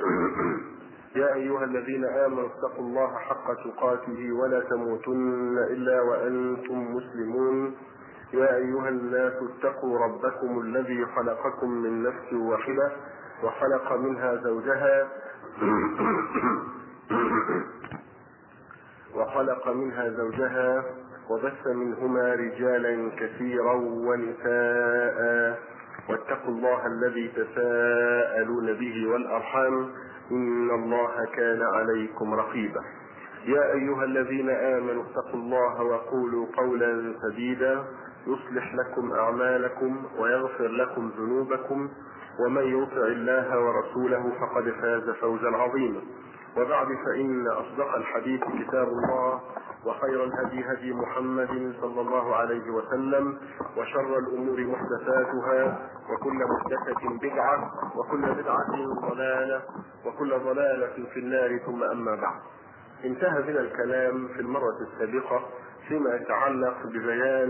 يا أيها الذين آمنوا اتقوا الله حق تقاته ولا تموتن إلا وأنتم مسلمون يا أيها الناس اتقوا ربكم الذي خلقكم من نفس واحدة وخلق منها زوجها وخلق منها زوجها وبث منهما رجالا كثيرا ونساء واتقوا الله الذي تساءلون به والارحام ان الله كان عليكم رقيبا يا ايها الذين امنوا اتقوا الله وقولوا قولا سديدا يصلح لكم اعمالكم ويغفر لكم ذنوبكم ومن يطع الله ورسوله فقد فاز فوزا عظيما وبعد فان اصدق الحديث كتاب الله وخير الهدي هدي محمد صلى الله عليه وسلم وشر الامور محدثاتها وكل محدثة بدعة وكل بدعة ضلالة وكل ضلالة في النار ثم أما بعد انتهى بنا الكلام في المرة السابقة فيما يتعلق ببيان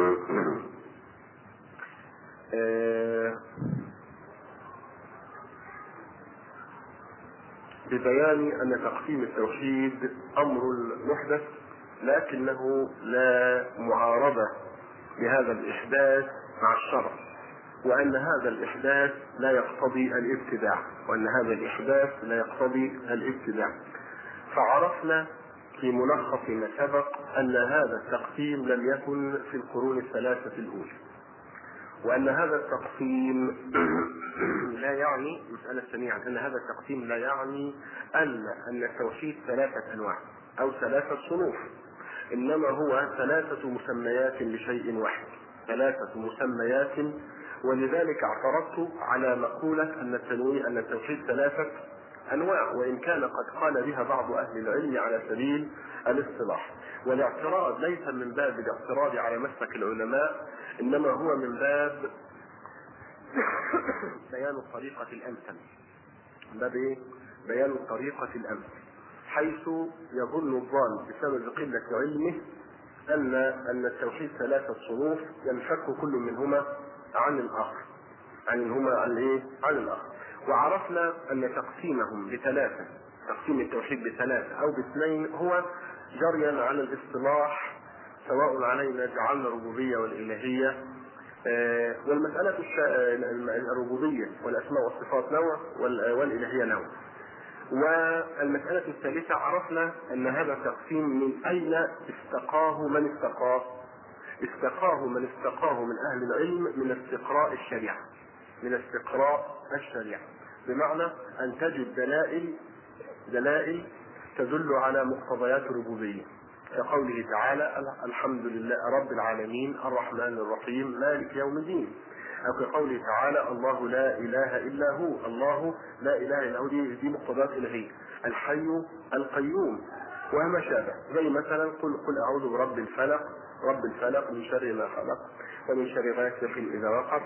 ببيان أن تقسيم التوحيد أمر محدث لكنه لا معارضة لهذا الإحداث مع الشرع وأن هذا الإحداث لا يقتضي الابتداع وأن هذا الإحداث لا يقتضي الابتداع فعرفنا في ملخص ما سبق أن هذا التقسيم لم يكن في القرون الثلاثة الأولى وأن هذا التقسيم لا يعني مسألة سميعة أن هذا التقسيم لا يعني أن أن التوحيد ثلاثة أنواع أو ثلاثة صنوف إنما هو ثلاثة مسميات لشيء واحد ثلاثة مسميات ولذلك اعترضت على مقولة أن التنويع أن التوحيد ثلاثة أنواع وإن كان قد قال بها بعض أهل العلم على سبيل الاصطلاح والاعتراض ليس من باب الاعتراض على مسلك العلماء إنما هو من باب بيان الطريقة الأمثل باب إيه؟ بيان الطريقة الأمثل حيث يظن الظان بسبب قلة علمه أن أن التوحيد ثلاثة صنوف ينفك كل منهما عن الآخر عن هما عن إيه؟ عن الآخر وعرفنا أن تقسيمهم بثلاثة تقسيم التوحيد بثلاثة أو باثنين هو جريا على الاصطلاح سواء علينا جعلنا الربوبية والإلهية آه والمسألة الربوبية والأسماء والصفات نوع والإلهية نوع والمسألة الثالثة عرفنا أن هذا التقسيم من أين استقاه من استقاه استقاه من استقاه من أهل العلم من استقراء الشريعة من استقراء الشريعة بمعنى أن تجد دلائل دلائل تدل على مقتضيات الربوبية كقوله تعالى الحمد لله رب العالمين الرحمن الرحيم مالك يوم الدين أو كقوله تعالى الله لا إله إلا هو الله لا إله إلا هو دي, دي مقتضيات إلهية الحي القيوم وما شابه زي مثلا قل قل أعوذ برب الفلق رب الفلق من شر ما خلق ومن شر غاسق إذا وقب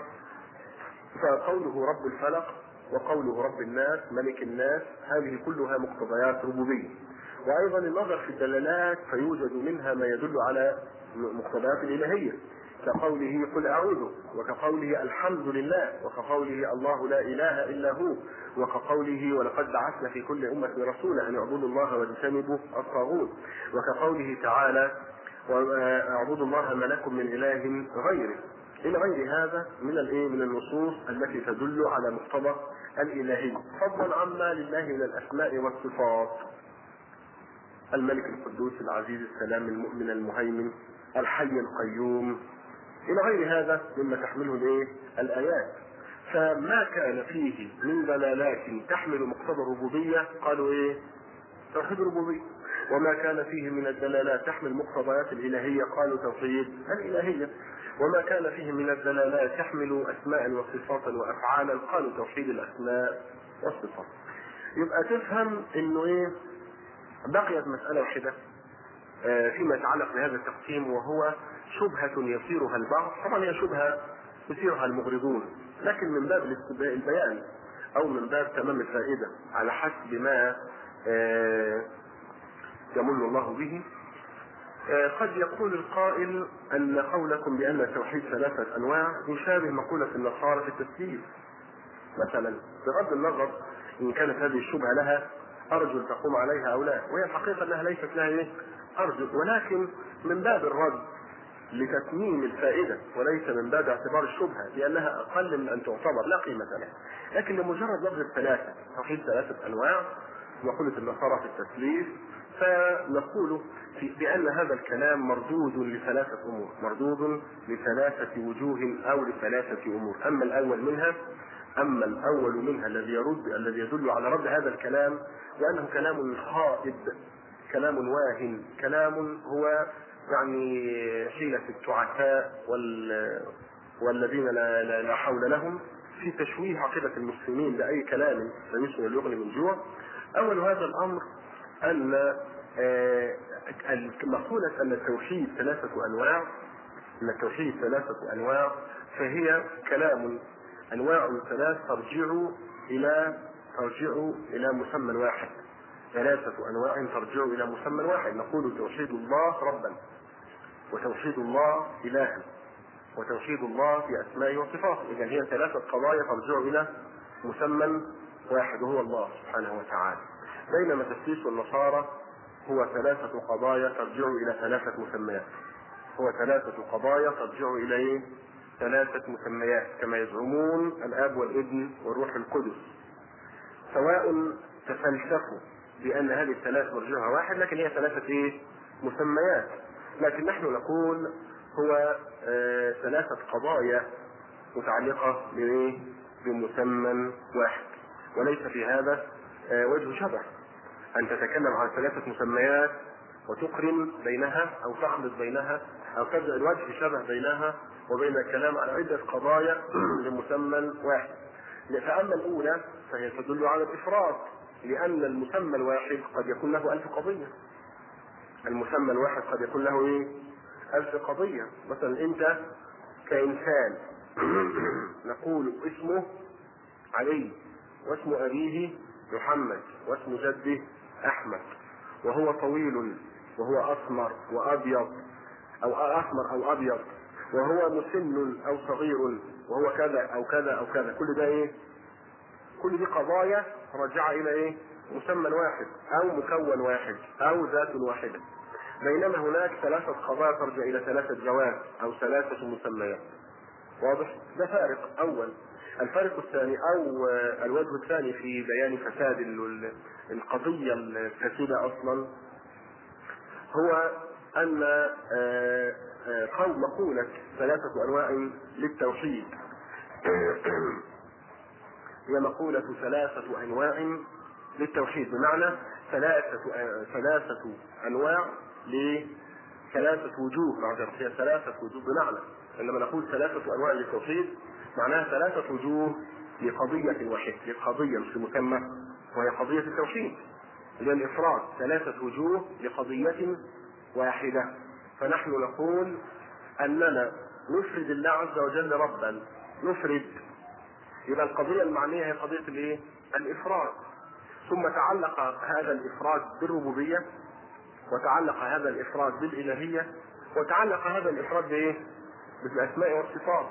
فقوله رب الفلق وقوله رب الناس ملك الناس هذه كلها مقتضيات ربوبية وأيضا النظر في الدلالات فيوجد منها ما يدل على مقتضيات الإلهية كقوله قل أعوذ وكقوله الحمد لله وكقوله الله لا إله إلا هو وكقوله ولقد بعثنا في كل أمة رسولا أن اعبدوا الله واجتنبوا الطاغوت وكقوله تعالى واعبدوا الله ما لكم من إله غيره إلى غير هذا من الايه من النصوص التي تدل على مقتضى الإلهية فضلا عما لله من الأسماء والصفات الملك القدوس العزيز السلام المؤمن المهيمن الحي القيوم الى غير هذا مما تحمله الايه؟ الايات. فما كان فيه من دلالات تحمل مقتضى الربوبيه قالوا ايه؟ توحيد الربوبيه. وما كان فيه من الدلالات تحمل مقتضيات الالهيه قالوا توحيد الالهيه. وما كان فيه من الدلالات تحمل اسماء وصفات وافعالا قالوا توحيد الاسماء والصفات. يبقى تفهم انه ايه؟ بقيت مساله واحده فيما يتعلق بهذا التقسيم وهو شبهة يصيرها البعض طبعا هي شبهة يصيرها المغرضون لكن من باب البيان أو من باب تمام الفائدة على حسب ما يمن الله به قد يقول القائل أن قولكم بأن التوحيد ثلاثة أنواع يشابه مقولة النصارى في التسليم مثلا بغض النظر ان كانت هذه الشبهه لها ارجل تقوم عليها او لا وهي الحقيقه انها ليست لها ايه؟ ارجل ولكن من باب الرد لتتميم الفائدة وليس من باب اعتبار الشبهة لأنها أقل من أن تعتبر لا قيمة لها لكن لمجرد لفظ الثلاثة توحيد ثلاثة أنواع مقولة النصارى في التثليث فنقول في بأن هذا الكلام مردود لثلاثة أمور مردود لثلاثة وجوه أو لثلاثة أمور أما الأول منها أما الأول منها الذي يرد الذي يدل على رد هذا الكلام وأنه كلام خائب كلام واهن كلام هو يعني حيلة التعساء وال والذين لا, لا, لا حول لهم في تشويه عقيدة المسلمين بأي كلام لم يسمى يغني من جوع أول هذا الأمر أن مقولة أن التوحيد ثلاثة أنواع أن التوحيد ثلاثة أنواع فهي كلام أنواع ثلاث ترجع إلى ترجع إلى مسمى واحد ثلاثة أنواع ترجع إلى مسمى واحد نقول توحيد الله ربا وتوحيد الله إلها وتوحيد الله في أسمائه وصفاته إذا هي ثلاثة قضايا ترجع إلى مسمى واحد وهو الله سبحانه وتعالى بينما تسليس النصارى هو ثلاثة قضايا ترجع إلى ثلاثة مسميات هو ثلاثة قضايا ترجع إلى إيه؟ ثلاثة مسميات كما يزعمون الآب والابن والروح القدس سواء تفلسفوا بأن هذه الثلاث مرجعها واحد لكن هي ثلاثة إيه؟ مسميات لكن نحن نقول هو آه ثلاثة قضايا متعلقة بإيه؟ بمسمى واحد وليس في هذا آه وجه شبه أن تتكلم عن ثلاثة مسميات وتقرن بينها أو تخلط بينها أو تبدأ الوجه شبه بينها وبين الكلام على عدة قضايا لمسمى واحد فأما الأولى فهي تدل على الإفراد لأن المسمى الواحد قد يكون له ألف قضية المسمى الواحد قد يكون له إيه؟ ألف قضية مثلا أنت كإنسان نقول اسمه علي واسم أبيه محمد واسم جده أحمد وهو طويل وهو أسمر وأبيض أو أسمر أو أبيض وهو مسن أو صغير وهو كذا أو كذا أو كذا كل ده إيه؟ كل دي قضايا راجعة إلى إيه؟ مسمى واحد أو مكون واحد أو ذات واحدة بينما هناك ثلاثة قضايا ترجع إلى ثلاثة جواب أو ثلاثة مسميات واضح؟ ده فارق أول الفارق الثاني أو الوجه الثاني في بيان فساد القضية الفاسدة أصلا هو أن قول مقولة ثلاثة أنواع للتوحيد هي مقولة ثلاثة أنواع للتوحيد بمعنى ثلاثة ثلاثة أنواع لثلاثة وجوه معذرة هي ثلاثة وجوه بمعنى عندما نقول ثلاثة أنواع للتوحيد معناها ثلاثة وجوه لقضية واحدة لقضية مش مسمى وهي قضية التوحيد اللي هي الإفراد ثلاثة وجوه لقضية واحدة فنحن نقول أننا نفرد الله عز وجل ربا نفرد يبقى القضية المعنية هي قضية الإيه؟ الإفراد ثم تعلق هذا الإفراد بالربوبية وتعلق هذا الإفراد بالإلهية وتعلق هذا الإفراد بإيه؟ بالأسماء والصفات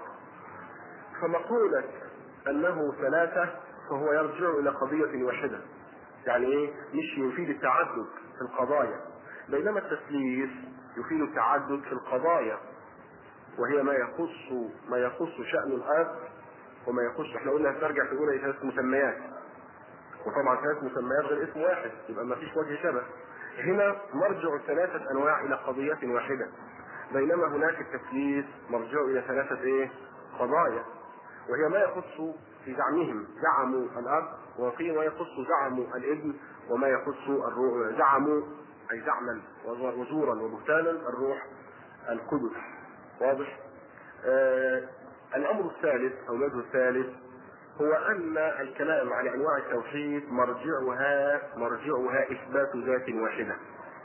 فمقولة أنه ثلاثة فهو يرجع إلى قضية واحدة يعني إيه؟ مش يفيد التعدد في القضايا بينما التثليث يفيد التعدد في القضايا وهي ما يخص ما يخص شأن الأب وما يخص احنا قلنا ترجع في الأولى ثلاث مسميات وطبعا ثلاث مسميات غير اسم واحد يبقى ما فيش وجه شبه هنا مرجع ثلاثة أنواع إلى قضية واحدة بينما هناك التثليث مرجع إلى ثلاثة إيه؟ قضايا وهي ما يخص في زعمهم زعموا الأب وفي ما يخص زعموا الابن وما يخص الروح زعموا أي زعما وزورا وبهتانا الروح القدس واضح؟ آه الأمر الثالث أو الوجه الثالث هو أن الكلام عن أنواع التوحيد مرجعها مرجعها إثبات ذات واحدة.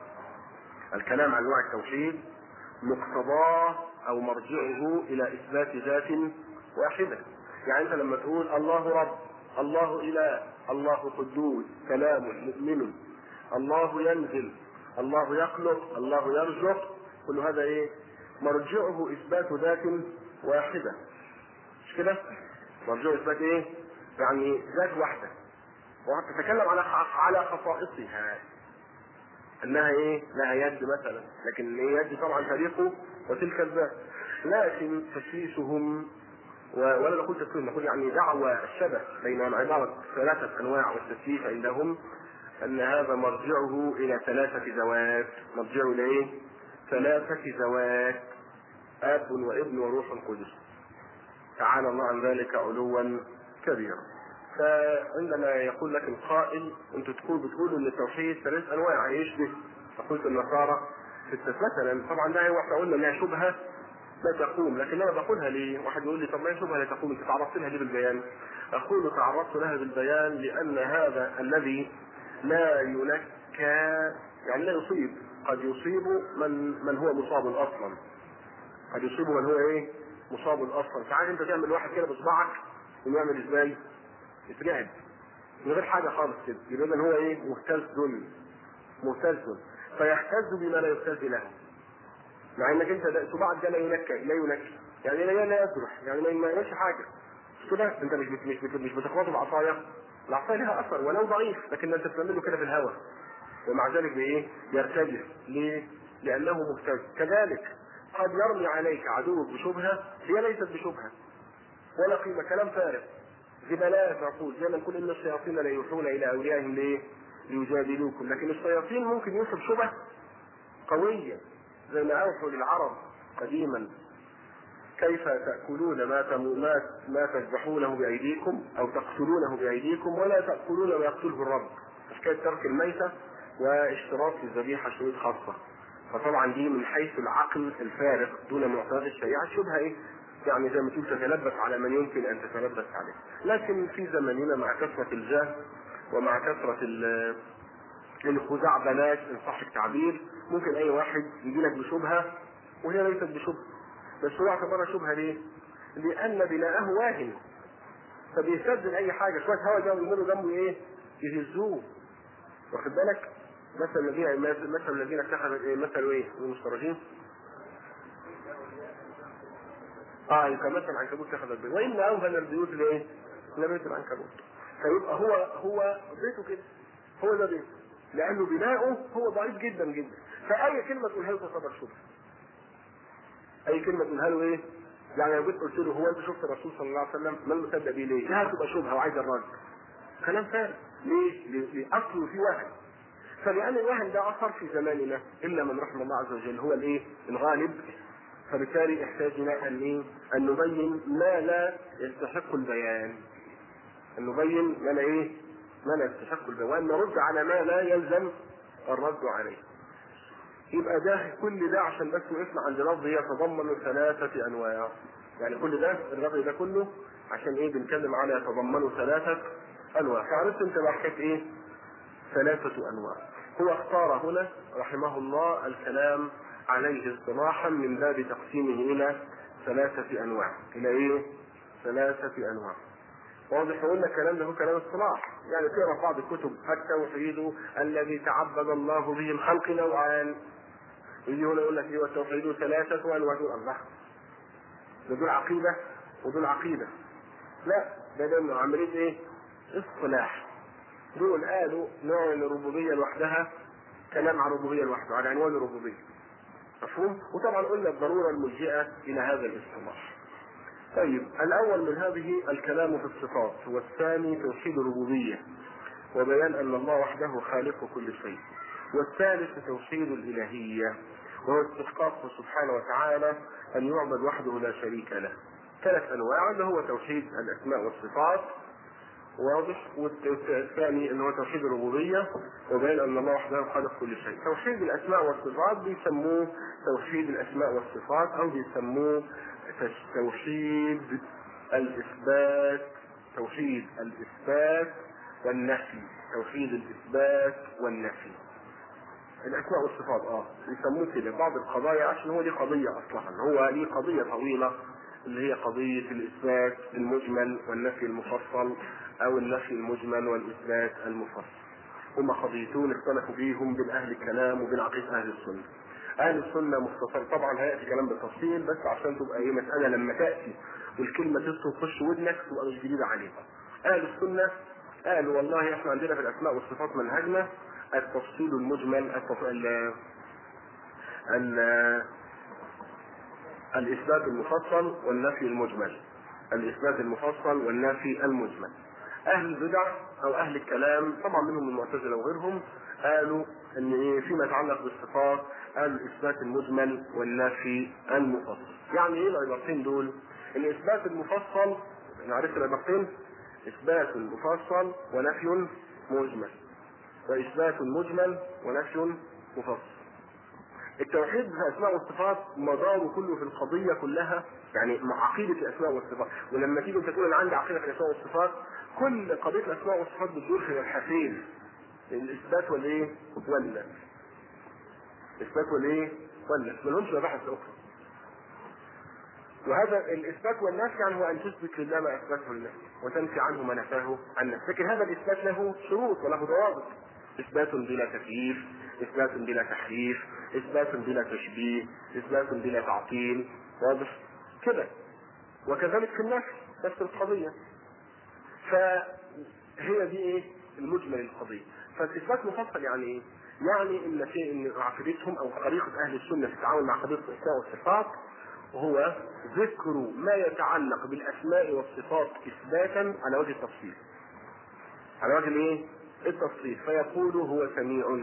الكلام عن أنواع التوحيد مقتضاه أو مرجعه إلى إثبات ذات واحدة. يعني أنت لما تقول الله رب، الله إله، الله قدوس، كلام مؤمن، الله ينزل، الله يخلق، الله يرزق، كل هذا إيه؟ مرجعه إثبات ذات واحدة. مش كده؟ مرجوع اثبات ايه؟ يعني ذات واحده وتتكلم على على خصائصها انها ايه؟ لها يد مثلا، لكن هي يد طبعا فريقه وتلك الذات. لكن تسويسهم ولا نقول تسويس نقول يعني دعوى الشبه بين عبارة ثلاثة أنواع والتسويف عندهم أن هذا مرجعه إلى ثلاثة ذوات، مرجعه إلى إيه؟ ثلاثة ذوات آب وابن وروح قدس. تعالى الله عن ذلك علوا كبيرا. فعندما يقول لك القائل انتوا تقول بتقولوا ان التوحيد ثلاث انواع يشبه قلت النصارى في مثلا طبعا ده احنا قلنا انها شبهه لا تقوم لكن انا بقولها ليه؟ واحد يقول لي طب ما هي شبهه لا تقوم انت تعرضت لها ليه بالبيان؟ اقول تعرضت لها بالبيان لان هذا الذي لا ينكى يعني لا يصيب قد يصيب من من هو مصاب اصلا قد يصيب من هو ايه؟ مصاب اصلا ساعات انت تعمل واحد كده بصبعك ويعمل ازاي؟ يترعب من غير حاجه خالص كده يبقى هو ايه؟ مهتز مهتز فيهتز بما لا يهتز له مع انك انت ده صباعك ده لا ينكى لا ينكى يعني لا لا يجرح يعني ما يعملش حاجه مش كده انت مش مش مش بتخبطه بعصايه العصايه لها اثر ولو ضعيف لكن انت بتعمله كده في الهواء ومع ذلك بايه؟ يرتجف ليه؟ لانه مهتز كذلك قد يرمي عليك عدوك بشبهه هي ليست بشبهه ولا قيمه كلام فارغ زبالات نقول زي ما نقول ان الشياطين لا يوحون الى اوليائهم ليه؟ ليجادلوكم لكن الشياطين ممكن يوصل شبه قويه زي ما اوحوا للعرب قديما كيف تأكلون ما ما ما تذبحونه بأيديكم أو تقتلونه بأيديكم ولا تأكلون ما يقتله الرب حكاية ترك الميتة واشتراط الذبيحة شروط خاصة فطبعا دي من حيث العقل الفارغ دون معتاد الشريعة شبهة ايه؟ يعني زي ما تقول تتلبس على من يمكن ان تتلبس عليه. لكن في زماننا مع كثرة الجهل ومع كثرة الخزعبلات ان صح التعبير ممكن اي واحد يجي لك بشبهة وهي ليست بشبهة. بس هو اعتبرها شبهة ليه؟ لأن بناءه واهن. فبيستبدل أي حاجة شوية هواء جاوا يمروا جنبه إيه؟ يهزوه. واخد بالك؟ مثل الذين مثل الذين اتخذوا إيه؟ مثل إيه؟ المسترجين اه كمثل العنكبوت اتخذ البيت وان اوهن البيوت لايه؟ لبيت العنكبوت فيبقى هو هو بيته كده هو ده بيته لانه بناؤه هو ضعيف جدا جدا فاي كلمه تقولها له تعتبر شبهه اي كلمه تقولها له ايه؟ يعني لو جيت قلت له هو انت شفت الرسول صلى الله عليه وسلم ما المصدق بيه ليه؟ لا تبقى شبهه وعايز الرد كلام فارغ ليه؟ لاصله في وهم فلان الوهم ده اثر في زماننا الا من رحم الله عز وجل هو الايه؟ الغالب فبالتالي احتاجنا ان ايه؟ ان نبين ما لا يستحق البيان. ان نبين ما لا ايه؟ ما لا يستحق البيان وان نرد على ما لا يلزم الرد عليه. يبقى ده كل ده عشان بس وقفنا عند لفظ يتضمن ثلاثة أنواع. يعني كل ده الرغي ده كله عشان ايه بنتكلم على يتضمن ثلاثة أنواع. فعرفت أنت بقى حكاية ايه؟ ثلاثة أنواع. هو اختار هنا رحمه الله الكلام عليه اصطلاحا من باب تقسيمه الى ثلاثة انواع الى ايه؟ ثلاثة انواع واضح قلنا الكلام ده هو كلام اصطلاح يعني تقرا في بعض الكتب التوحيد الذي تعبد الله به الخلق نوعان يجي هنا يقول لك ايه والتوحيد ثلاثة انواع دول الله ده دول عقيدة ودول عقيدة لا ده ده عملية ايه؟ اصطلاح دول قالوا نوع الربوبية لوحدها كلام عن الربوبية لوحده على عنوان الربوبية مفهوم؟ وطبعا قلنا الضروره الملجئه الى هذا الاصطلاح. طيب الاول من هذه الكلام في الصفات والثاني توحيد الربوبيه وبيان ان الله وحده خالق كل شيء. والثالث توحيد الالهيه وهو استحقاقه سبحانه وتعالى ان يعبد وحده لا شريك له. ثلاث انواع اللي هو توحيد الاسماء والصفات واضح والثاني اللي هو توحيد الربوبية وبين أن الله وحده خالق كل شيء توحيد الأسماء والصفات بيسموه توحيد الأسماء والصفات أو بيسموه توحيد الإثبات توحيد الإثبات والنفي توحيد الإثبات والنفي الأسماء والصفات اه بيسموه كده بعض القضايا عشان هو ليه قضية أصلا هو ليه قضية طويلة اللي هي قضية الإثبات المجمل والنفي المفصل او النفي المجمل والاثبات المفصل هم قضيتون اختلفوا فيهم بين اهل الكلام وبين عقيده اهل السنه اهل السنه مختصر طبعا هياتي كلام بالتفصيل بس عشان تبقى ايه مساله لما تاتي والكلمه تدخل تخش ودنك تبقى مش جديده عليك اهل السنه قالوا والله احنا عندنا في الاسماء والصفات منهجنا التفصيل المجمل التف... ال... ال... الاثبات المفصل والنفي المجمل الاثبات المفصل والنفي المجمل اهل البدع او اهل الكلام طبعا منهم المعتزله وغيرهم قالوا ان ايه فيما يتعلق بالصفات الاثبات المجمل والنفي المفصل يعني ايه العبارتين دول الاثبات المفصل نعرف العبارتين اثبات مفصل ونفي مجمل واثبات مجمل ونفي مفصل التوحيد في الاسماء والصفات مداره كله في القضيه كلها يعني مع عقيده الاسماء والصفات ولما تيجي تقول انا عندي عقيده في الاسماء والصفات كل قضيه الاسماء والصفات بتدور في مبحثين الاثبات والايه؟ والنفي الاثبات والايه؟ والنفي ما لهمش مباحث اخرى وهذا الاثبات والنفي يعني هو ان تثبت لله ما اثبته لنفسه وتنفي عنه ما نفاه عن نفسه لكن هذا الاثبات له شروط وله ضوابط اثبات بلا تكييف اثبات بلا تحريف اثبات بلا تشبيه اثبات بلا تعطيل واضح كده وكذلك في النفي نفس القضيه فهي دي ايه المجمل القضيه فالاثبات مفصل يعني ايه يعني ان شيء ان عقيدتهم او طريقه اهل السنه في التعامل مع قضيه الاسماء والصفات هو ذكر ما يتعلق بالاسماء والصفات اثباتا على وجه التفصيل على وجه الايه التفصيل فيقول هو سميع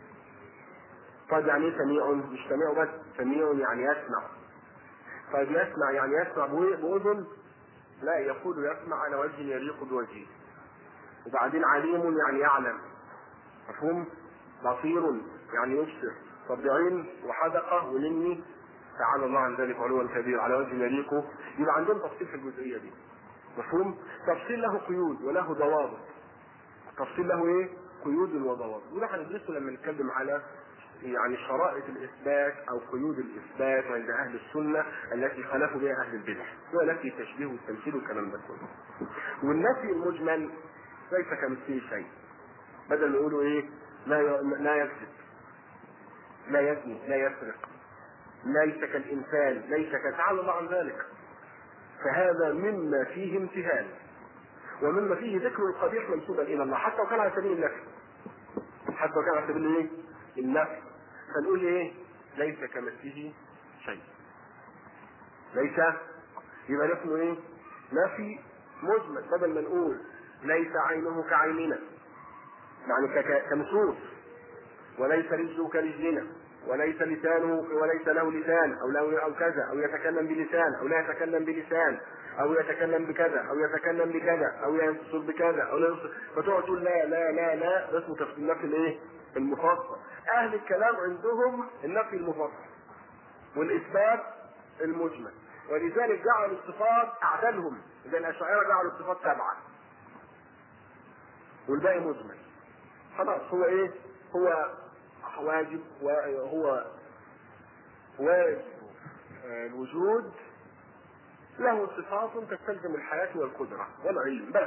طيب يعني ايه سميع مش سميع بس سميع يعني يسمع طيب يسمع يعني يسمع بأذن لا يقول يسمع على وجه يليق بوجهه وبعدين عليم يعني يعلم مفهوم بصير يعني يبصر طب بعين وحدقة ولني تعالى الله عن ذلك علوا كبير على وجه يليق يبقى عندهم تفصيل في الجزئية دي مفهوم تفصيل له قيود وله ضوابط تفصيل له ايه قيود وضوابط وده هندرسه لما نتكلم على يعني شرائط الاثبات او قيود الاثبات عند اهل السنه التي خالفوا بها اهل البدع والتي التشبيه والتمثيل والكلام ده كله. والنفي المجمل ليس كمثله شيء. بدل ما يقولوا ايه؟ لا لا يكذب لا يزني لا يسرق ليس كالانسان ليس كتعالى الله عن ذلك. فهذا مما فيه امتهان ومما فيه ذكر القبيح منسوبا الى الله حتى وكان على سبيل النفي. حتى وكان على سبيل ايه؟ النفي فنقول ايه ليس كمثله شيء ليس يبقى اسمه ايه نفي مجمل بدل ما نقول ليس عينه كعيننا يعني كمسوس وليس رجله كرجلنا وليس لسانه وليس له لسان او له او كذا او يتكلم بلسان او لا يتكلم بلسان او يتكلم بكذا او يتكلم بكذا او ينصر بكذا او لا ينصر فتقعد تقول لا لا لا لا ده اسمه تفصيل النفي الايه؟ المفصل اهل الكلام عندهم النفي المفصل والاثبات المجمل ولذلك جعلوا الصفات اعدلهم زي الاشاعره جعلوا الصفات سبعه والباقي مجمل خلاص هو ايه هو واجب وهو واجب الوجود له صفات تستلزم الحياة والقدرة والعلم بس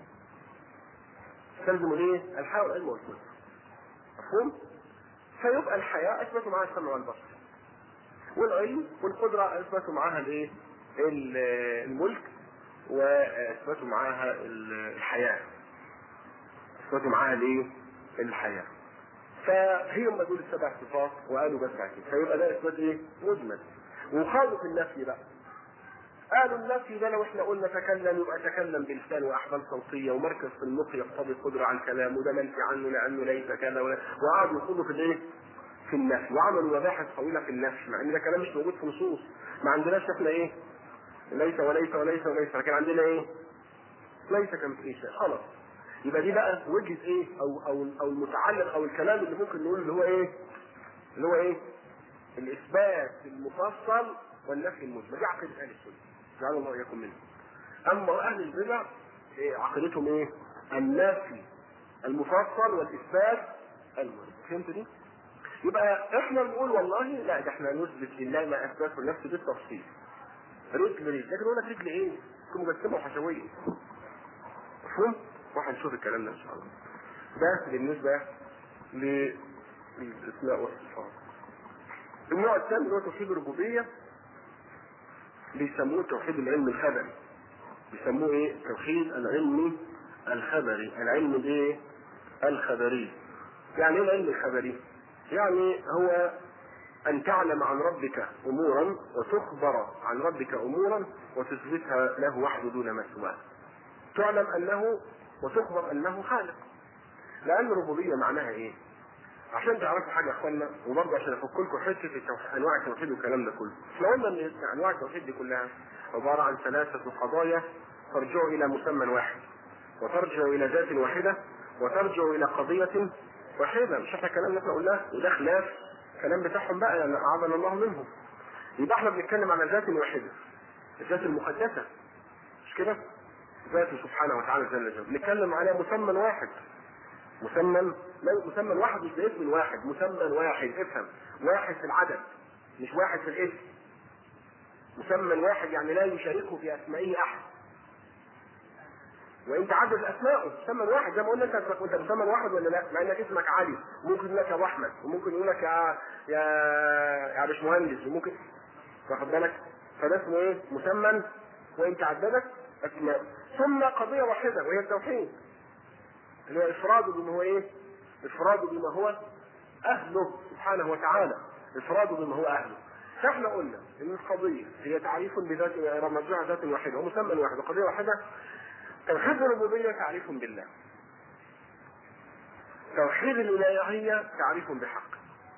تستلزم الايه؟ الحياة والعلم والقدرة مفهوم؟ فيبقى الحياة أثبتوا معاها السمع والبصر والعلم والقدرة أثبتوا معاها الايه؟ الملك وأثبتوا معاها الحياة أثبتوا معاها الايه؟ الحياة فهي هم دول السبع صفات وقالوا بس كده فيبقى ده اثبات ايه؟ مجمل وخاضوا في النفي بقى قالوا النفي ده لو احنا قلنا تكلم يبقى تكلم بلسان واحبال صوتيه ومركز في المخ يقتضي القدره على الكلام وده منفي عنه لانه ليس كذا ولا وقعدوا يقولوا في الايه؟ في النفي وعملوا مباحث طويله في النفي مع ان ده كلام مش موجود في نصوص ما عندناش احنا ايه؟ ليس وليس وليس وليس لكن عندنا ايه؟ ليس كمثله شيء خلاص يبقى دي بقى وجهه ايه؟ او او او المتعلق او الكلام اللي ممكن نقول اللي هو ايه؟ اللي هو ايه؟ الاثبات المفصل والنفي المجمل دي عقيده اهل السنه جعل الله اياكم منه اما اهل البدع إيه عقيدتهم ايه النفي المفصل والاثبات المجمل فهمت دي يبقى احنا نقول والله لا ده احنا نثبت لله ما اثبته لنفسه بالتفصيل رجل رجل لكن يقول لك رجل ايه تكون مجسمه وحشويه مفهوم وهنشوف الكلام ده ان شاء الله ده بالنسبه للاسماء والصفات النوع الثاني اللي هو توحيد الربوبيه بيسموه توحيد العلم الخبري بيسموه ايه توحيد العلم الخبري العلم بايه الخبري يعني ايه العلم الخبري يعني هو ان تعلم عن ربك امورا وتخبر عن ربك امورا وتثبتها له وحده دون ما سواه تعلم انه وتخبر انه خالق لان الربوبيه معناها ايه عشان تعرفوا حاجه يا اخوانا وبرضه عشان افك لكم حته التوحيد انواع التوحيد والكلام ده كله احنا قلنا ان انواع التوحيد دي كلها عباره عن ثلاثه قضايا ترجع الى مسمى واحد وترجع الى ذات واحده وترجع الى قضيه واحده مش احنا الكلام اللي احنا قلناه وده خلاف الكلام بتاعهم بقى يعني اعاذنا الله منهم يبقى احنا بنتكلم على ذات واحده الذات المقدسه مش كده؟ ذاته سبحانه وتعالى جل جلاله نتكلم على مسمى واحد مسمى لا مسمى واحد مش باسم واحد مسمى واحد افهم واحد في العدد مش واحد في الاسم مسمى واحد يعني لا يشاركه في اسمائه احد وان تعدد اسمائه مسمى واحد زي ما قلنا انت انت مسمى واحد ولا لا؟ مع انك اسمك علي وممكن يقول لك يا ابو احمد وممكن يقول لك يا يا يا باشمهندس وممكن واخد بالك؟ فده اسمه ايه؟ مسمى وان تعددت اسماء ثم قضيه واحده وهي التوحيد اللي هو افراده بما هو ايه؟ افراده بما هو اهله سبحانه وتعالى افراده بما هو اهله فاحنا قلنا ان القضيه هي تعريف بذات مرجوع ذات واحده ومسمى واحد وقضيه واحده توحيد الربوبيه تعريف بالله توحيد الالهيه تعريف بحق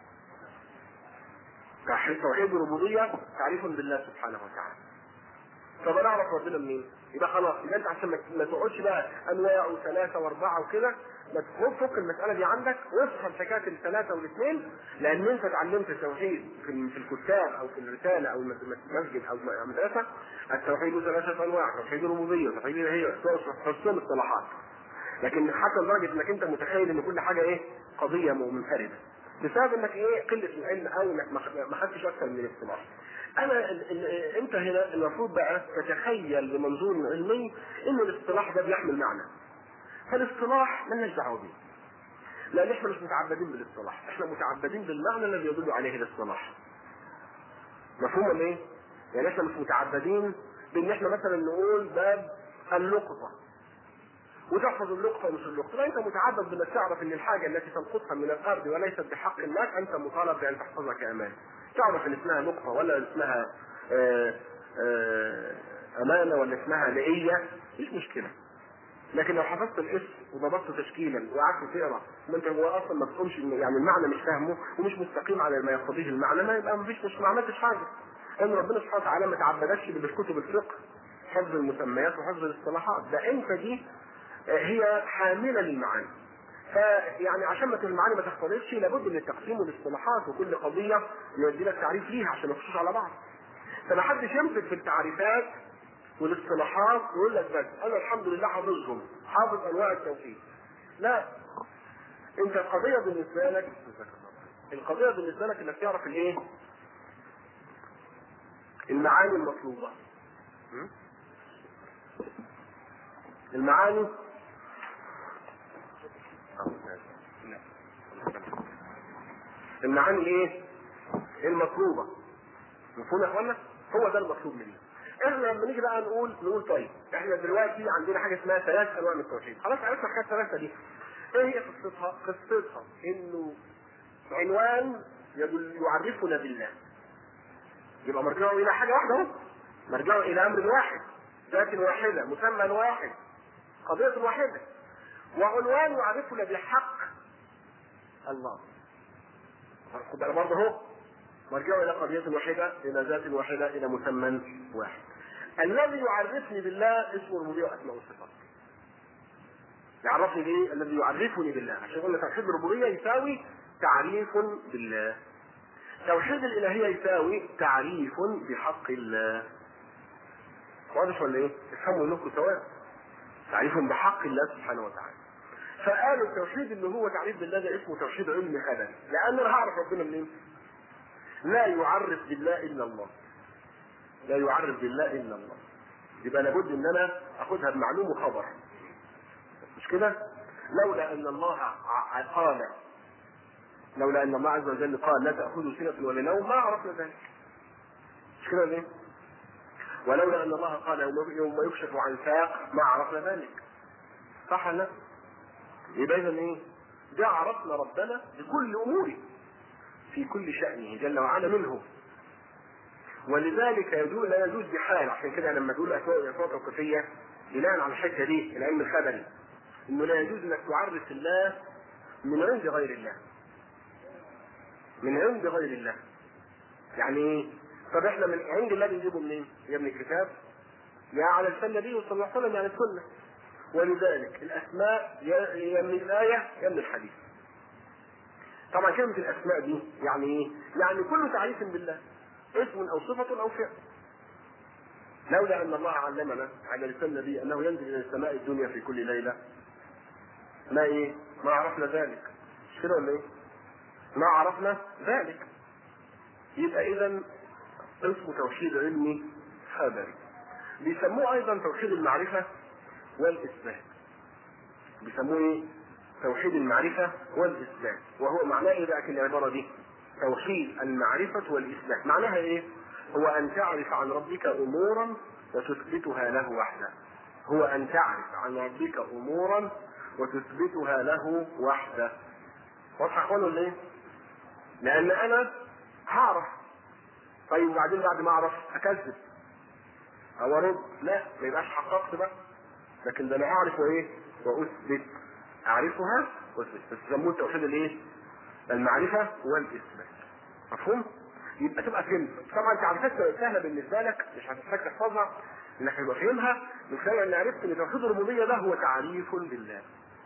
توحيد الربوبيه تعريف بالله سبحانه وتعالى طب انا اعرف ربنا منين؟ يبقى خلاص يبقى انت عشان ما تقعدش بقى انواع وثلاثه واربعه وكده ما تخرج فك المساله دي عندك وافهم حكايه الثلاثه والاثنين لان انت اتعلمت التوحيد في في الكتاب او في الرساله او المسجد او المدرسه التوحيد ثلاثه انواع توحيد الربوبيه توحيد الالهيه حسن اصطلاحات لكن حتى لدرجه انك انت متخيل ان كل حاجه ايه قضيه منفرده بسبب انك ايه قله العلم او انك ما خدتش اكثر من الاصطلاح انا ال ال انت هنا المفروض بقى تتخيل بمنظور علمي ان الاصطلاح ده بيحمل معنى فالاصطلاح مالناش دعوه بيه لان احنا مش متعبدين بالاصطلاح احنا متعبدين بالمعنى الذي يدل عليه الاصطلاح مفهوم ولا ايه؟ يعني احنا مش متعبدين بان احنا مثلا نقول باب اللقطه وتحفظ اللقطه مش اللقطه لا انت متعبد بانك تعرف ان الحاجه التي تلقطها من الارض وليست بحق الناس انت مطالب بان تحفظها كامان تعرف ان اسمها نقطة ولا اسمها آآ آآ أمانة ولا اسمها لئية مش مشكلة لكن لو حفظت الاسم وضبطت تشكيلا وقعدت تقرا وانت هو اصلا ما تفهمش يعني المعنى مش فاهمه ومش مستقيم على ما يقتضيه المعنى ما يبقى مفيش مش ما عملتش حاجه لان ربنا سبحانه وتعالى ما تعبدكش بالكتب الفقه حفظ المسميات وحفظ الاصطلاحات ده انت دي هي حامله للمعاني فيعني عشان ما المعاني ما تختلطش لابد من التقسيم والاصطلاحات وكل قضيه يودي لك تعريف ليها عشان ما يخشوش على بعض. فما حدش يمسك في التعريفات والاصطلاحات ويقول لك بس انا الحمد لله حافظهم حافظ انواع التوحيد. لا انت القضيه بالنسبه لك القضيه بالنسبه لك انك تعرف الايه؟ المعاني المطلوبه. المعاني المعاني ايه؟ المطلوبة مفهوم يا اخوانا؟ هو ده المطلوب مننا. احنا لما نيجي بقى نقول نقول طيب احنا دلوقتي عندنا حاجه اسمها ثلاث انواع من التوحيد، خلاص عرفنا حكايه الثلاثه دي. ايه هي قصتها؟ قصتها انه عنوان يدل يعرفنا بالله. يبقى مرجعه الى حاجه واحده اهو. مرجعه الى امر واحد، ذات واحده، مسمى واحد، قضيه واحده. وعنوان يعرفنا بحق الله خد بالك برضه اهو مرجعه الى قضيه واحده الى ذات واحده الى مسمى واحد الذي يعرفني بالله اسمه الربوبيه واسماء الصفات يعرفني بايه الذي يعرفني بالله عشان قلنا توحيد الربوبيه يساوي تعريف بالله توحيد الالهيه يساوي تعريف بحق الله واضح ولا ايه؟ افهموا انكم سواء تعريف بحق الله سبحانه وتعالى فقالوا التوحيد اللي هو تعريف بالله ده اسمه توحيد علم خبري لان انا هعرف ربنا منين؟ لا يعرف بالله الا الله لا يعرف بالله الا الله يبقى لابد ان انا اخدها بمعلوم وخبر مش كده؟ لولا ان الله قال لولا ان الله عز وجل قال لا تاخذوا سنه ولا نوم ما عرفنا ذلك مش كده ليه؟ ولولا ان الله قال يوم يكشف عن ساق ما عرفنا ذلك صح ولا لا؟ يبقى اذا ايه؟ ده عرفنا ربنا بكل اموره في كل شأنه جل وعلا منه ولذلك يجوز لا يجوز بحال عشان كده لما تقول اسماء اسماء توقيفيه بناء على الحته دي العلم الخبري انه لا يجوز انك تعرف الله من عند غير الله من عند غير الله يعني ايه؟ طب احنا من عند الله بنجيبه منين؟ يا من الكتاب يا على لسان النبي صلى الله عليه وسلم يعني السنه ولذلك الاسماء يا من الايه يا من الحديث طبعا كلمه الاسماء دي يعني ايه؟ يعني كل تعريف بالله اسم او صفه او فعل لولا ان الله علمنا على لسان النبي انه ينزل الى السماء الدنيا في كل ليله ما ايه؟ ما عرفنا ذلك مش كده ولا ايه؟ ما عرفنا ذلك يبقى اذا اسمه توحيد علمي خبري بيسموه ايضا توحيد المعرفه والاثبات بيسموه ايه؟ توحيد المعرفه والاثبات وهو معناه ايه بقى العباره دي؟ توحيد المعرفه والاثبات معناها ايه؟ هو ان تعرف عن ربك امورا وتثبتها له وحده هو ان تعرف عن ربك امورا وتثبتها له وحده واضح يا اخوان ولا ايه؟ لان انا هعرف طيب وبعدين بعد ما اعرف اكذب او ارد لا ما يبقاش حققت بقى لكن ده انا اعرف وايه واثبت اعرفها واثبت بس يسموه توحيد الايه المعرفه والاثبات مفهوم يبقى تبقى فهمت طبعا تعريفات سهله بالنسبه لك مش هتحتاج تحفظها انك هيبقى فاهمها من خلال ان عرفت ان توحيد الربوبيه ده هو تعريف بالله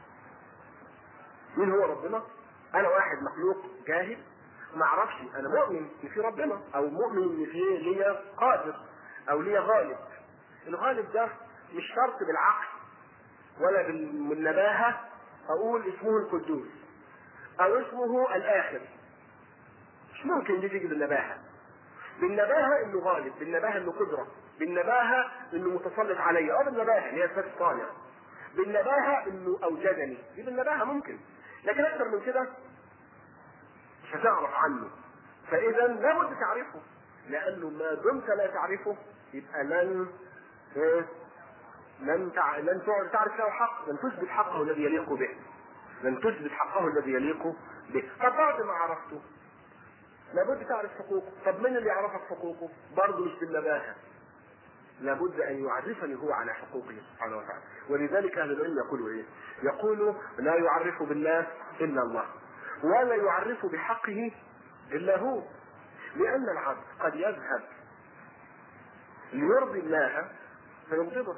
مين هو ربنا انا واحد مخلوق جاهل ما اعرفش انا مؤمن ان في ربنا او مؤمن ان في ليا قادر او ليا غالب الغالب ده مش شرط بالعقل ولا بالنباهة اقول اسمه القدوس او اسمه الاخر مش ممكن دي تيجي بالنباهة بالنباهة انه غالب بالنباهة انه قدرة بالنباهة انه متسلط علي اه بالنباهة اللي هي صفات الصانع بالنباهة انه اوجدني دي بالنباهة ممكن لكن اكثر من كده مش هتعرف عنه فاذا لابد تعرفه لانه ما دمت لا تعرفه يبقى لن إيه؟ لن تع... لن تعرف له حق لن تثبت حقه الذي يليق به لن تثبت حقه الذي يليق به طب بعد ما عرفته لابد تعرف حقوقه طب من اللي يعرفك حقوقه برضه مش بالنباهه لابد ان يعرفني هو على حقوقه سبحانه وتعالى ولذلك اهل العلم يقولوا ايه يقولوا لا يعرف بالله الا الله ولا يعرف بحقه الا هو لان العبد قد يذهب ليرضي الله فيغضبه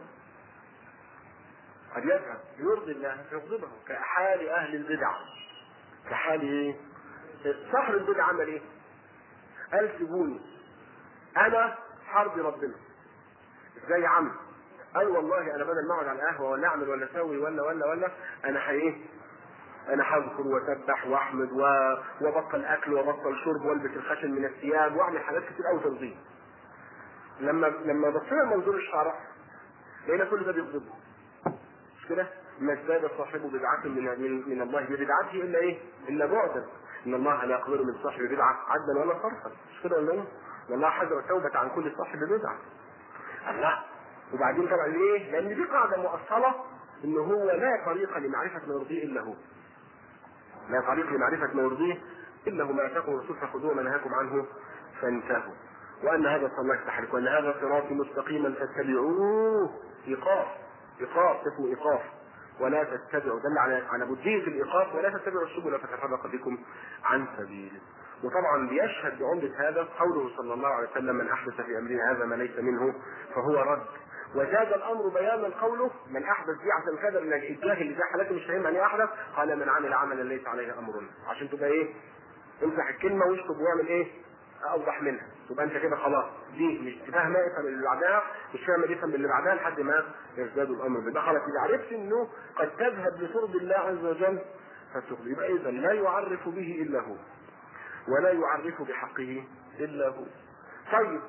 قد يذهب ليرضي الله فيغضبه كحال اهل البدع كحال ايه صاحب البدع عمل ايه قال سيبوني انا حرب ربنا ازاي يا عم قال والله انا بدل ما اقعد على القهوه ولا اعمل ولا اسوي ولا ولا ولا انا حي انا هذكر واسبح واحمد و... وبطل اكل وبطل شرب والبس الخشن من الثياب واعمل حاجات كتير قوي تنظيم لما لما بصينا منظور الشرع لقينا كل ده بيغضبه مش كده؟ ما ازداد صاحبه بدعة من من, من الله ببدعته الا ايه؟ الا بعدا ان الله لا يقبل من صاحب بدعة عدلا ولا صرفا مش كده ولا ايه؟ ان الله حذر التوبة عن كل صاحب بدعة الله وبعدين طبعا ليه؟ لان دي قاعدة مؤصلة ان هو لا طريق لمعرفة ما يرضيه الا هو لا طريق لمعرفة ما يرضيه الا هو ما اتاكم الرسول فخذوه ما نهاكم عنه فانتهوا وان هذا صلى الله يستحرك وان هذا صراطي مستقيما فاتبعوه ايقاف ايقاف اسمه ايقاف ولا تتبعوا دل على على بدية الايقاف ولا تتبعوا السبل فتفرق بكم عن سبيله وطبعا بيشهد بعمدة هذا قوله صلى الله عليه وسلم من احدث في امرنا هذا ما ليس منه فهو رد وزاد الامر بيانا قوله من احدث بدعه كذا من الاتجاه اللي زي حالته مش فاهم يعني احدث قال من عمل عملا ليس عليه امرنا عشان تبقى ايه امسح الكلمه واشطب واعمل ايه اوضح منها تبقى انت كده خلاص دي مش فاهمه افهم اللي بعدها مش فاهمه افهم اللي بعدها لحد ما يزداد الامر بده خلاص اذا عرفت انه قد تذهب لترضي الله عز وجل فترضي يبقى اذا لا يعرف به الا هو ولا يعرف بحقه الا هو طيب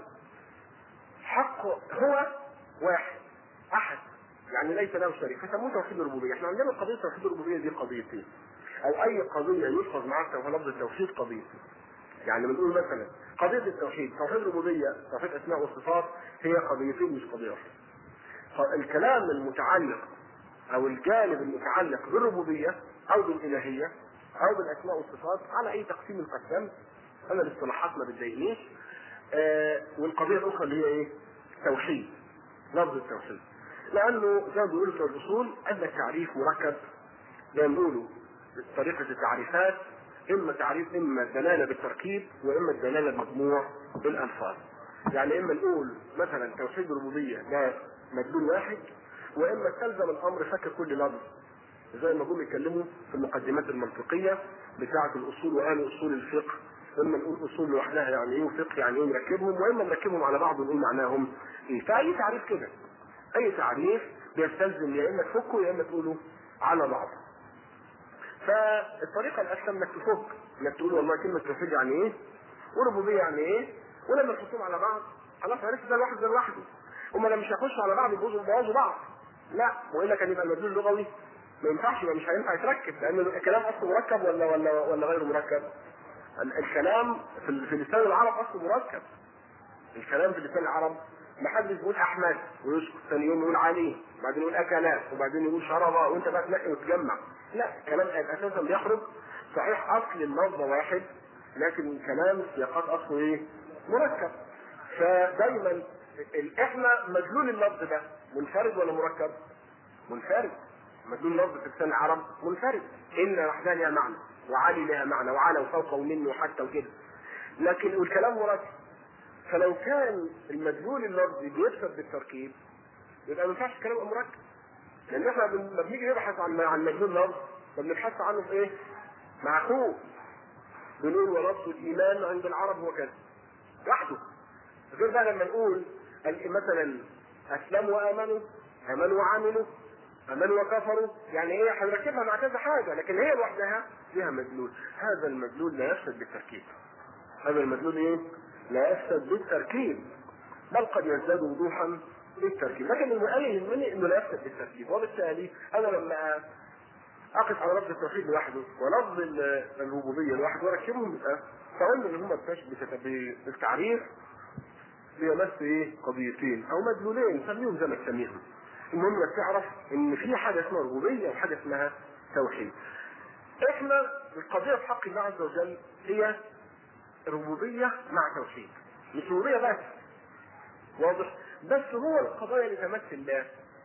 حق هو واحد احد يعني ليس له شريك فسموه توحيد الربوبيه احنا عندنا قضيه توحيد الربوبيه دي قضيتين او اي قضيه يلفظ معها لفظ التوحيد قضيتين يعني بنقول مثلا قضيه التوحيد توحيد الربوبيه توحيد اسماء والصفات هي قضيتين مش قضيه واحده الكلام المتعلق او الجانب المتعلق بالربوبيه او بالالهيه او بالاسماء والصفات على اي تقسيم قسمت انا الاصطلاحات ما بتضايقنيش آه والقضيه الاخرى اللي هي ايه؟ توحيد لفظ التوحيد لانه زي ما بيقولوا في الاصول ان التعريف مركب زي ما بيقولوا طريقه التعريفات اما تعريف اما الدلاله بالتركيب واما الدلاله بمجموع بالالفاظ يعني اما نقول مثلا توحيد الربوبيه ده مدلول واحد واما تلزم الامر فك كل لفظ زي ما جم يتكلموا في المقدمات المنطقيه بتاعه الاصول واهل اصول الفقه اما نقول اصول لوحدها يعني ايه وفقه يعني ايه نركبهم واما نركبهم على بعض ونقول معناهم ايه فاي تعريف كده اي تعريف بيستلزم يا اما تفكه يا اما تقوله على بعض فالطريقه الاسلم انك تفك انك تقول والله كلمه توحيد يعني ايه وربوبيه يعني ايه ولما تحطهم على بعض خلاص عرفت ده لوحده ده لوحده هما لما مش هيخشوا على بعض يبوظوا يبوظوا بعض لا والا كان يبقى المدلول اللغوي ما ينفعش يبقى مش هينفع يتركب لان الكلام اصله مركب ولا ولا ولا غير مركب الكلام في في لسان العرب اصله مركب الكلام في لسان العرب ما حدش بيقول احمد ويسكت ثاني يوم يقول عليه وبعدين يقول اكلات وبعدين يقول شربا وانت بقى تنقي وتجمع لا الكلام اساسا بيخرج صحيح اصل اللفظه واحد لكن الكلام سياقات اصله ايه؟ مركب فدايما احنا مدلول اللفظ ده منفرد ولا مركب؟ منفرد مدلول اللفظ في لسان العرب منفرد ان وحدها لها معنى وعلي لها معنى وعلى وفوق ومنه وحتى وكده لكن والكلام مركب فلو كان المدلول اللفظي بيفسد بالتركيب يبقى ما ينفعش الكلام يبقى مركب لان احنا لما بنيجي نبحث عن عن مدلول اللفظ ما بنبحث عنه في ايه؟ معقول بنقول ولفظ الايمان عند العرب هو كذا وحده غير بقى لما نقول مثلا اسلموا وامنوا امنوا وعملوا امنوا وكفروا يعني ايه هنركبها مع كذا حاجه لكن هي لوحدها فيها مدلول هذا المدلول لا يفسد بالتركيب هذا المدلول ايه؟ لا يفسد بالتركيب بل قد يزداد وضوحا بالتركيب لكن المؤلف يهمني انه لا يفسد بالتركيب وبالتالي انا لما اقف على لفظ التوحيد لوحده ولفظ الربوبيه لوحده واركبهم يبقى فقلنا ان هم بالتعريف بيمس ايه قضيتين او مدلولين سميهم زي ما تسميهم المهم انك تعرف ان في حاجه اسمها ربوبيه وحاجه اسمها توحيد احنا القضيه في حق الله عز وجل هي ربوبيه مع توحيد مش ربوبيه بس واضح بس هو القضايا اللي تمس الله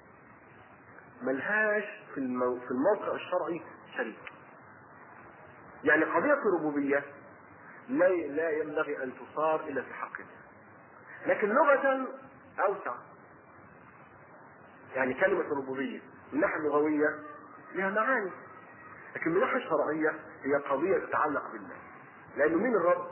ملهاش في المو... في الموقع الشرعي شريك يعني قضيه الربوبيه لا لا ينبغي ان تصار الى استحقاقها لكن لغه اوسع يعني كلمة الربوبية من الناحية اللغوية لها معاني لكن من الناحية الشرعية هي قضية تتعلق بالله لأنه مين الرب؟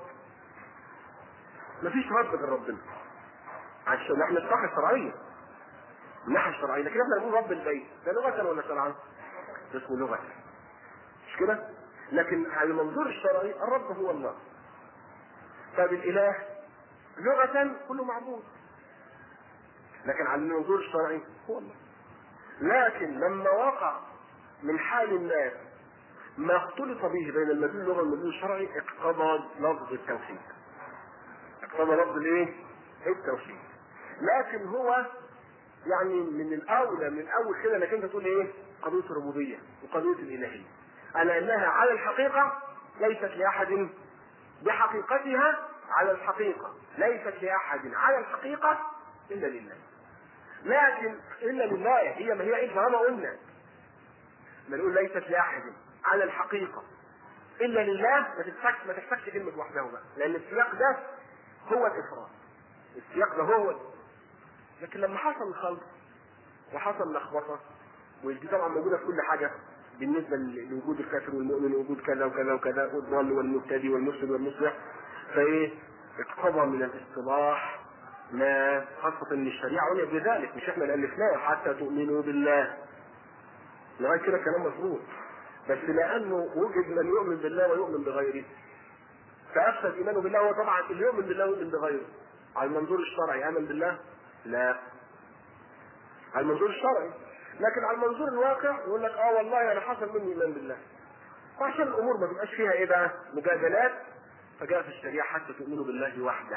مفيش رب غير ربنا عشان احنا الصح الشرعية من الناحية الشرعية لكن احنا نقول رب البيت ده لغة ولا شرعا؟ اسمه لغة مش كده؟ لكن على المنظور الشرعي الرب هو الله طيب الإله لغة كله معبود لكن على المنظور الشرعي هو الله لكن لما وقع من حال الناس ما اختلط به بين المدلول اللغوي والمدلول الشرعي اقتضى لفظ التوحيد اقتضى لفظ الايه؟ التوحيد لكن هو يعني من الاولى من الاول كده انك انت تقول ايه؟ قضيه الربوبيه وقضيه الالهيه على انها على الحقيقه ليست لاحد بحقيقتها على الحقيقه ليست لاحد على الحقيقه الا لله لكن الا لله هي ما هي ايه طالما قلنا ما نقول ليست لاحد على الحقيقه الا لله ما تحتاجش ما تحتاجش كلمه وحده بقى لان السياق ده هو الافراد السياق ده هو لكن لما حصل الخلط وحصل لخبطه ودي طبعا موجوده في كل حاجه بالنسبه لوجود الكافر والمؤمن ووجود كذا وكذا وكذا والضال والمبتدي والمفسد والمصلح فايه اقتضى من الاصطلاح ما خاصة ان الشريعة عنيت بذلك مش احنا اللي الفناه حتى تؤمنوا بالله لغاية كده كلام مظبوط بس لانه وجد من يؤمن بالله ويؤمن بغيره فافسد ايمانه بالله هو طبعا اللي يؤمن بالله ويؤمن بغيره على المنظور الشرعي امن بالله لا على المنظور الشرعي لكن على المنظور الواقع يقول لك اه والله انا حصل مني ايمان بالله وعشان الامور ما تبقاش فيها ايه بقى مجادلات فجاء في الشريعه حتى تؤمنوا بالله وحده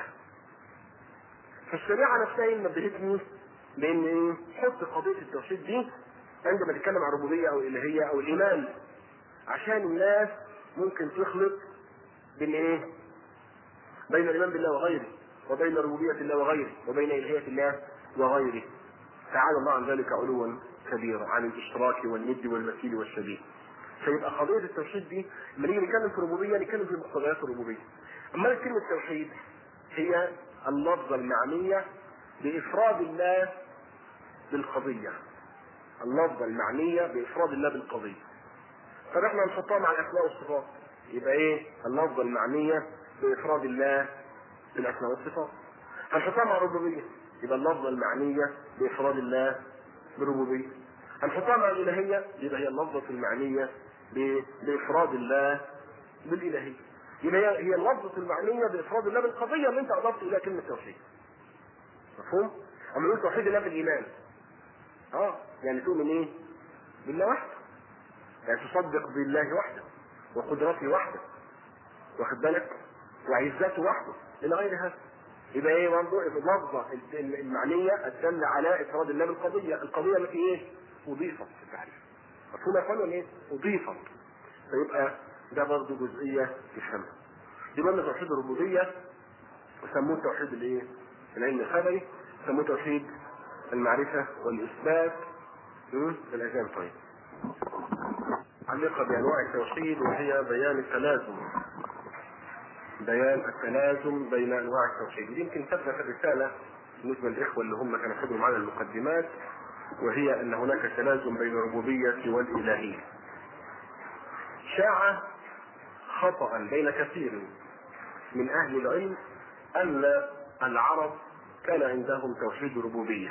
فالشريعه نفسها نبهتني بان ايه حط قضيه التوحيد دي عندما تتكلم عن الربوبيه او الالهيه او الايمان عشان الناس ممكن تخلط بين ايه؟ بين الايمان بالله وغيره وبين ربوبيه الله وغيره وبين الهيه الله وغيره تعالى الله عن ذلك علوا كبيرا عن الاشتراك والند والمثيل والشبيه فيبقى قضيه التوحيد دي لما نيجي نتكلم في الربوبيه نتكلم في مقتضيات الربوبيه اما كلمه التوحيد هي اللفظه المعنيه بافراد الله بالقضيه اللفظه المعنيه بافراد الله بالقضيه فنحن هنحطها مع الاسماء والصفات يبقى ايه اللفظه المعنيه بافراد الله بالاسماء والصفات هنحطها مع الربوبيه يبقى اللفظه المعنيه بافراد الله بالربوبيه هنحطها مع الالهيه يبقى هي اللفظه المعنيه بافراد الله بالالهيه يبقى هي هي اللفظه المعنيه بافراد الله بالقضيه اللي انت اضفت اليها كلمه توحيد مفهوم؟ اما نقول توحيد الله بالايمان اه يعني تؤمن ايه؟ بالله وحده يعني تصدق بالله وحده وقدرته وحده واخد بالك؟ وعزته وحده الى غير هذا يبقى ايه برضه اللفظه المعنيه الداله على افراد الله بالقضيه، القضيه التي ايه؟ اضيفت في التعريف. مفهوم يا اخوان ولا ايه؟ اضيفت. فيبقى ده برضه جزئيه تفهمها. دي قلنا توحيد الربوبيه وسموه توحيد الايه؟ العلم الخبري، سموه توحيد المعرفه والاثبات في الاذان طيب. علاقه بانواع التوحيد وهي بيان التلازم بيان التلازم بين انواع التوحيد ودي يمكن تبدا في الرساله بالنسبه للاخوه اللي هم كانوا خدوا معنا المقدمات وهي ان هناك تلازم بين الربوبيه والالهيه. شاع خطا بين كثير من اهل العلم ان العرب كان عندهم توحيد ربوبيه.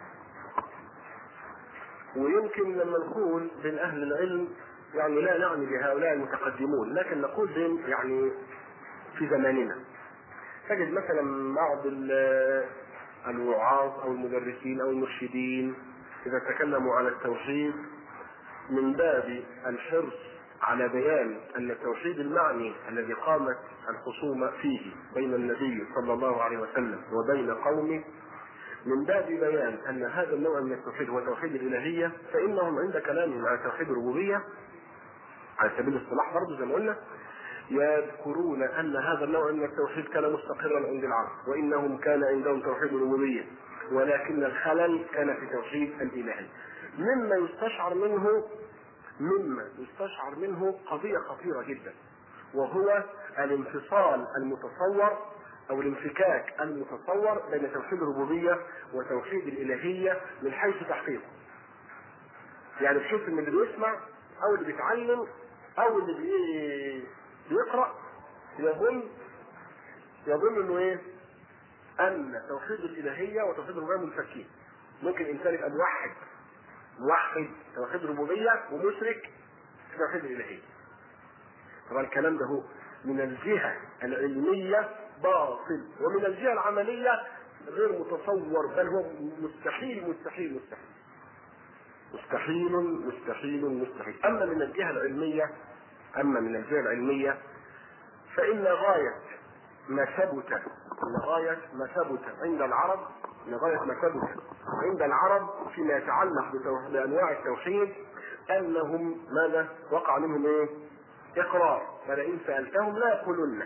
ويمكن لما نقول بين اهل العلم يعني لا نعني بهؤلاء المتقدمون لكن نقول بين يعني في زماننا تجد مثلا بعض الوعاظ او المدرسين او المرشدين اذا تكلموا على التوحيد من باب الحرص على بيان ان التوحيد المعني الذي قامت الخصومه فيه بين النبي صلى الله عليه وسلم وبين قومه من باب بيان ان هذا النوع من التوحيد هو توحيد الالهيه فانهم عند كلامهم على توحيد الربوبيه على سبيل الاصطلاح برضه زي ما قلنا يذكرون ان هذا النوع من التوحيد كان مستقرا عند العرب وانهم كان عندهم توحيد الربوبيه ولكن الخلل كان في توحيد الالهيه مما يستشعر منه مما يستشعر منه قضيه خطيره جدا وهو الانفصال المتصور او الانفكاك المتصور بين توحيد الربوبيه وتوحيد الالهيه من حيث تحقيقه يعني بحيث ان اللي بيسمع او اللي بيتعلم او اللي بي بيقرا يظن يظن انه ايه؟ ان توحيد الالهيه وتوحيد الربوبيه منفكين. ممكن انسان يبقى موحد موحد توحيد الربوبيه ومشرك في توحيد الالهيه. طبعا الكلام ده هو من الجهه العلميه باطل ومن الجهه العمليه غير متصور بل هو مستحيل مستحيل مستحيل. مستحيل مستحيل مستحيل اما من الجهه العلميه اما من الجهه العلميه فان غايه ما ثبت ان غايه ما ثبت عند العرب ان غايه ما ثبت عند العرب فيما يتعلق بانواع التوحيد انهم ماذا وقع منهم ايه؟ اقرار فلئن سالتهم لا يقولن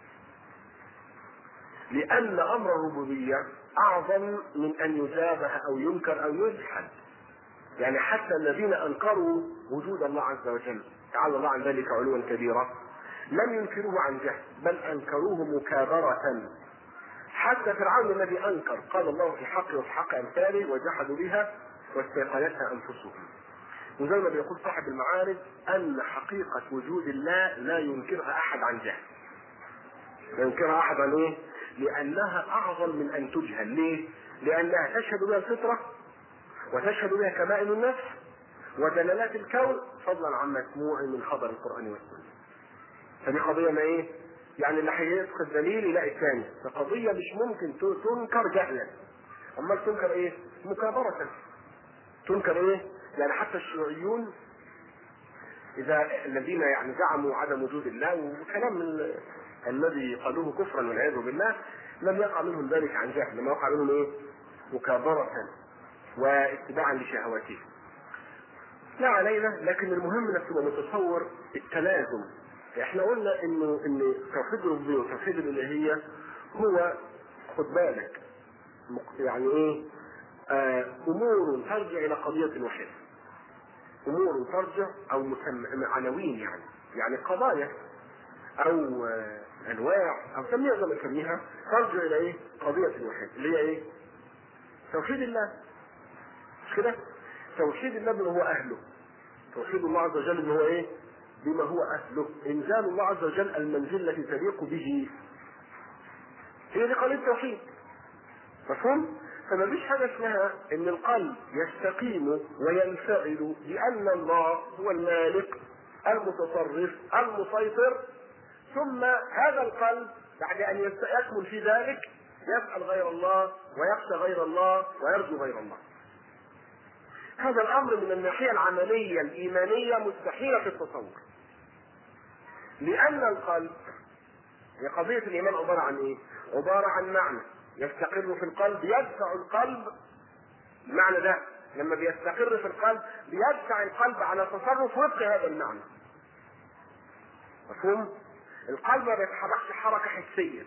لان امر الربوبيه اعظم من ان يجابه او ينكر او يجحد يعني حتى الذين انكروا وجود الله عز وجل تعالى الله عن ذلك علوا كبيرا لم ينكروه عن جهل بل انكروه مكابرة حتى فرعون الذي انكر قال الله في حق وفي حق امثاله وجحدوا بها واستيقنتها انفسهم وزي ما بيقول صاحب المعارف ان حقيقة وجود الله لا ينكرها احد عن جهل لا ينكرها احد عن ايه؟ لانها اعظم من ان تجهل ليه؟ لانها تشهد بها الفطره وتشهد بها كمائن النفس ودلالات الكون فضلا عن مسموع من خبر القران والسنه. فدي قضيه ما ايه؟ يعني اللي هيسقط دليل يلاقي الثاني، فقضيه مش ممكن تنكر جهلا. امال تنكر ايه؟ مكابره. تنكر ايه؟ يعني حتى الشيوعيون اذا الذين يعني زعموا عدم وجود الله وكلام الذي قالوه كفرا والعياذ بالله لم يقع منهم ذلك عن جهل، لما وقع منهم ايه؟ مكابرة واتباعا لشهواتهم. لا علينا لكن المهم انك تبقى متصور التلازم احنا قلنا انه ان توحيد الربوبيه وتوحيد الالهيه هو خد بالك يعني ايه آه امور ترجع الى قضيه واحده امور ترجع او مسمى عناوين يعني يعني قضايا او آه انواع او سميها زي ما تسميها ترجع الى ايه قضيه واحده اللي هي ايه توحيد الله مش كده توحيد الله بما هو اهله توحيد الله عز وجل بما هو ايه بما هو اهله انزال الله عز وجل المنزل التي تليق به هي دي قضيه التوحيد مفهوم فما فيش حاجه اسمها ان القلب يستقيم وينفعل لان الله هو المالك المتصرف المسيطر ثم هذا القلب بعد ان يكمل في ذلك يسأل غير الله ويخشى غير الله ويرجو غير الله هذا الامر من الناحيه العمليه الايمانيه مستحيله في التصور لان القلب هي قضيه الايمان عباره عن ايه عباره عن معنى يستقر في القلب يدفع القلب المعنى ده لما بيستقر في القلب بيدفع القلب على تصرف وفق هذا المعنى مفهوم القلب ما بيتحركش حركه حسيه